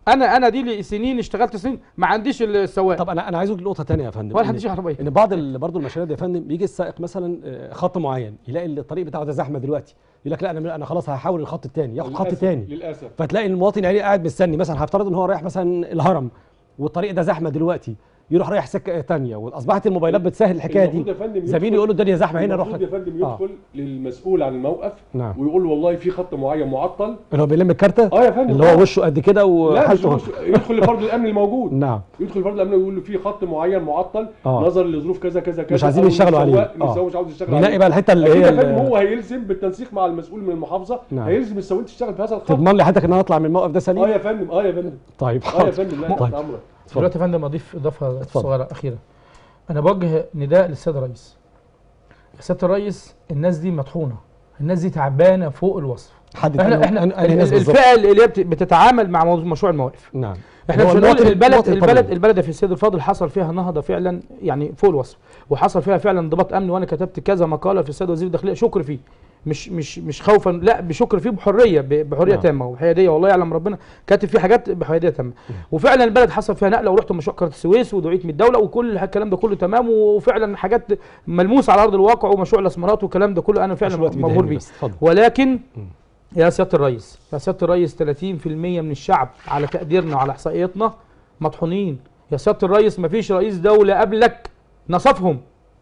انا انا دي لي سنين اشتغلت سنين ما عنديش السواق
طب انا انا عايز اقول نقطه ثانيه يا فندم
ولا
إن-
عنديش عربيه
ان بعض ال- برضه المشاريع دي يا فندم بيجي السائق مثلا آه، خط معين يلاقي الطريق بتاعه ده زحمه دلوقتي يقول لك لا انا انا خلاص هحاول الخط الثاني ياخد خط
للأسف-
ثاني
للاسف
فتلاقي المواطن يعني قاعد مستني مثلا هفترض ان هو رايح مثلا الهرم والطريق ده زحمه دلوقتي يروح رايح سكه ثانيه واصبحت الموبايلات بتسهل الحكايه
المفروض
دي
يا فندم
زميلي
يدخل-
يقول له الدنيا زحمه هنا روح
المفروض يا فندم
آه.
يدخل للمسؤول عن الموقف
نعم
ويقول له والله في خط معين معطل
اللي هو بيلم الكارته
اه يا فندم
اللي
آه.
هو وشه قد كده
لا مش
وحالته
وش- يدخل لفرد الامن الموجود
نعم
يدخل فرد الامن ويقول له في خط معين معطل
آه.
نظرا لظروف كذا كذا كذا
مش عايزين
أو
يشتغلوا عليه.
السواق-
آه.
السواق مش عاوز يشتغل
بيلاقي
عليه
بقى الحته اللي
اكيد
هي
يا فندم
ال-
هو هيلزم بالتنسيق مع المسؤول من المحافظه
نعم.
هيلزم السواق تشتغل في هذا الخط
تضمن لي حضرتك ان انا اطلع من الموقف ده
اه
سليم
يا فندم اه يا فندم
طيب
اه يا
حاضر
فندم لا
طيب.
تحت امرك
دلوقتي يا فندم اضيف اضافه
اتفضل.
صغيره اخيره انا بوجه نداء للسيد الرئيس سياده الرئيس الناس دي مطحونه الناس دي تعبانه فوق الوصف
حد
احنا احنا
أنهي ناس بالظبط؟
الفئه اللي هي بت- بتتعامل مع موضوع مشروع المواقف
نعم
احنا
هو
مش هنقول
المواطن-
البلد
المواطن
البلد
الطبيعي.
البلد في السيد الفاضل حصل فيها نهضه فعلا يعني فوق الوصف وحصل فيها فعلا انضباط امني وانا كتبت كذا مقاله في السيد وزير الداخليه شكر فيه مش مش مش خوفا لا بشكر فيه بحريه ب- بحريه
نعم.
تامه وبحياديه والله يعلم ربنا كاتب فيه حاجات بحياديه تامه وفعلا البلد حصل فيها نقله ورحت مشروع قناه السويس ودعيت من الدوله وكل الكلام ده كله تمام وفعلا حاجات ملموسه على ارض الواقع ومشروع الاسمرات والكلام ده كله انا فعلا
مش الوقت
مبهور
بيدهني
بيه
بس، اتفضل.
ولكن يا سياده الرئيس يا سياده الرئيس 30% من الشعب على تقديرنا وعلى احصائياتنا مطحونين يا سياده الرئيس مفيش رئيس دوله قبلك نصفهم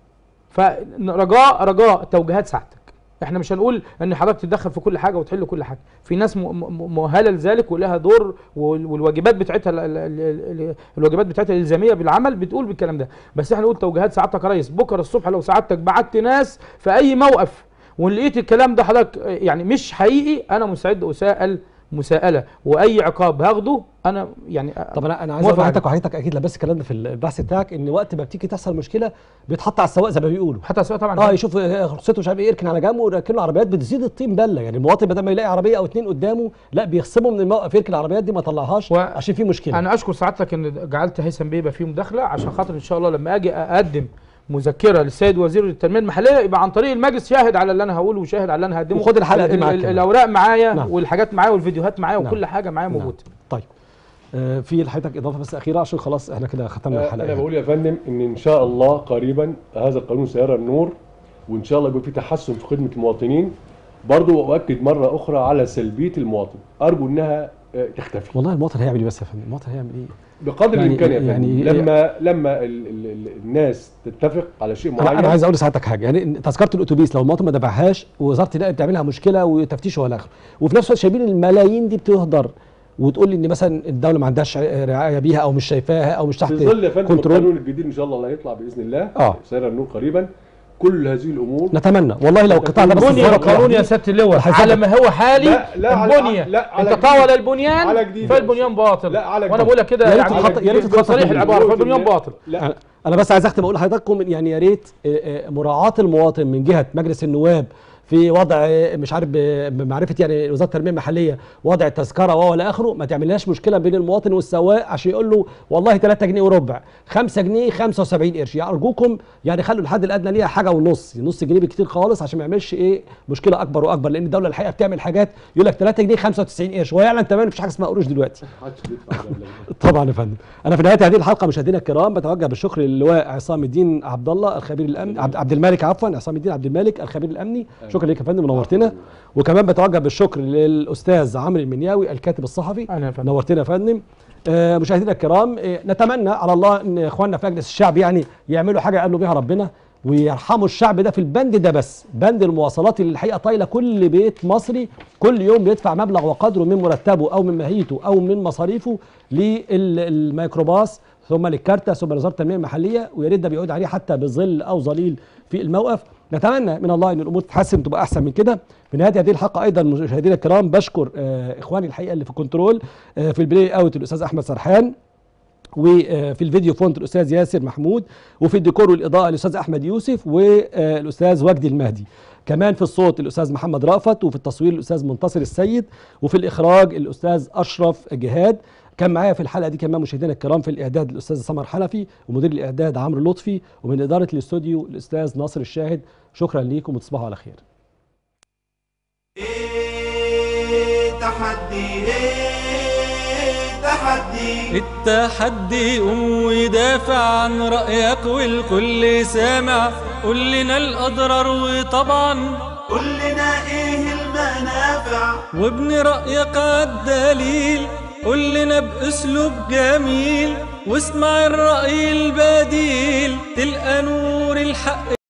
فرجاء رجاء توجيهات سعادتك احنا مش هنقول ان حضرتك تتدخل في كل حاجه وتحل كل حاجه في ناس م- م- مؤهله لذلك ولها دور وال- والواجبات بتاعتها ال- ال- ال- ال- الواجبات بتاعتها الالزاميه بالعمل بتقول بالكلام ده بس احنا نقول توجيهات سعادتك يا ريس بكره الصبح لو سعادتك بعت ناس في اي موقف ولقيت الكلام ده حضرتك اه، يعني مش حقيقي انا مستعد اسال مساءله واي عقاب هاخده انا يعني اه،
طب انا انا عايز اقول
موافق
لحضرتك وحضرتك اكيد لبست الكلام ده في البحث بتاعك ان وقت ما بتيجي تحصل مشكله بيتحط على السواق زي ما بيقولوا
حتى سواء طبعا
اه يشوف رخصته مش عارف ايه يركن على جنب ويركن له عربيات بتزيد الطين بله يعني المواطن بدل ما يلاقي عربيه او اتنين قدامه لا بيخصمه من الموقف يركن العربيات دي ما طلعهاش
و-
عشان في مشكله
انا اشكر سعادتك ان جعلت هيثم بيه يبقى فيه مداخله عشان خاطر ان شاء الله لما اجي اقدم مذكره للسيد وزير التنميه المحليه يبقى عن طريق المجلس شاهد على اللي انا هقوله وشاهد على اللي انا هقدمه
وخد الحلقة دي
ال-
معاك
ال-
كمان.
الاوراق معايا
نعم.
والحاجات معايا والفيديوهات معايا
نعم.
وكل حاجه معايا موجوده
طيب آه في لحضرتك اضافه بس اخيره عشان خلاص احنا كده ختمنا
آه،
الحلقه
انا
يعني.
بقول يا فندم ان ان شاء الله قريبا هذا القانون سيرى النور وان شاء الله يبقى في تحسن في خدمه المواطنين برضو اؤكد مره اخرى على سلبيه المواطن ارجو انها آه، تختفي
والله المواطن هيعمل ايه بس يا فندم المواطن هيعمل ايه
بقدر
يعني-
الامكان يا فندم
يعني-
لما لما ال ال ال الناس تتفق على شيء
انا
معين
انا عايز اقول لسعادتك حاجه يعني إن تذكره الاتوبيس لو المواطن ما دفعهاش ووزاره النقل بتعملها مشكله وتفتيش ولا اخره وفي نفس الوقت شايفين الملايين دي بتهدر وتقول لي ان مثلا الدوله ما عندهاش رعايه بيها او مش شايفاها او مش تحت
في ظل يا فندم
كنترول
القانون الجديد ان شاء الله اللي هيطلع باذن الله
آه.
سيرى النور قريبا كل هذه الامور
نتمنى والله لو القطاع ده بس
بني
اتظبط
القانون يا
لوحده.
سياده اللواء
هيظبط.
على ما هو حالي
لا، لا، على-
البنيه
لا، على
انت
جديد.
طاول البنيان
على جديد.
فالبنيان باطل
لا، على
وانا
جديد.
بقول لك كده
يا ريت
يعني
تتخطى- يا ريت تتخطى
بصريح
في
العباره
بقول
فالبنيان
الله.
باطل
لا
انا أنا بس عايز اختم اقول لحضراتكم يعني يا ريت آه، آه، مراعاه المواطن من جهه مجلس النواب في وضع آه، مش عارف ب- بمعرفه يعني وزاره التنميه المحليه وضع التذكره وهو الى اخره ما تعملهاش مشكله بين المواطن والسواق عشان يقول له والله 3 جنيه وربع 5 جنيه 75 قرش يعني ارجوكم يعني خلوا الحد الادنى ليها حاجه ونص نص جنيه بكتير خالص عشان ما يعملش ايه مشكله اكبر واكبر لان الدوله الحقيقه بتعمل حاجات يقول لك 3 جنيه 95 قرش وهو يعلم تماما مفيش حاجه اسمها قروش دلوقتي
محدش بيدفع مبلغ ده.
طبعا يا فندم انا في نهايه هذه الحلقه مشاهدينا الكرام بتوجه بالشكر للواء عصام الدين عبد الله الخبير الامني عبد, عبد الملك عفوا عصام الدين عبد الملك الخبير الامني شكرا لك يا فندم نورتنا وكمان بتوجه بالشكر للاستاذ عمرو المنياوي الكاتب الصحفي
أهلا يا فندم.
نورتنا يا فندم آه، مشاهدينا الكرام آه، نتمنى على الله ان اخواننا في مجلس الشعب يعني يعملوا حاجه قالوا بها ربنا ويرحموا الشعب ده في البند ده بس بند المواصلات اللي الحقيقه طايله كل بيت مصري كل يوم بيدفع مبلغ وقدره من مرتبه او من ماهيته او من مصاريفه للميكروباص ثم للكارتة ثم لوزاره التنميه المحليه ويا ريت ده بيعود عليه حتى بظل او ظليل في الموقف نتمنى من الله ان الامور تتحسن تبقى احسن من كده في نهايه هذه الحلقه ايضا مشاهدينا الكرام بشكر آه، اخواني الحقيقه اللي في كنترول آه، في البلاي اوت الاستاذ احمد سرحان وفي الفيديو فونت الاستاذ ياسر محمود وفي الديكور والاضاءه الاستاذ احمد يوسف والاستاذ وجدي المهدي كمان في الصوت الاستاذ محمد رأفت وفي التصوير الاستاذ منتصر السيد وفي الاخراج الاستاذ اشرف جهاد كان معايا في الحلقه دي كمان مشاهدينا الكرام في الاعداد الاستاذ سمر حنفي ومدير الاعداد عمرو لطفي ومن اداره الاستوديو الاستاذ ناصر الشاهد شكرا ليكم وتصبحوا على خير
ايه تحدي ايه تحدي
التحدي قوم ويدافع عن رأيك والكل سامع قول لنا الأضرار وطبعا
قل لنا ايه المنافع
وابن رأيك عالدليل قول لنا بأسلوب جميل واسمع الرأي البديل تلقى نور الحق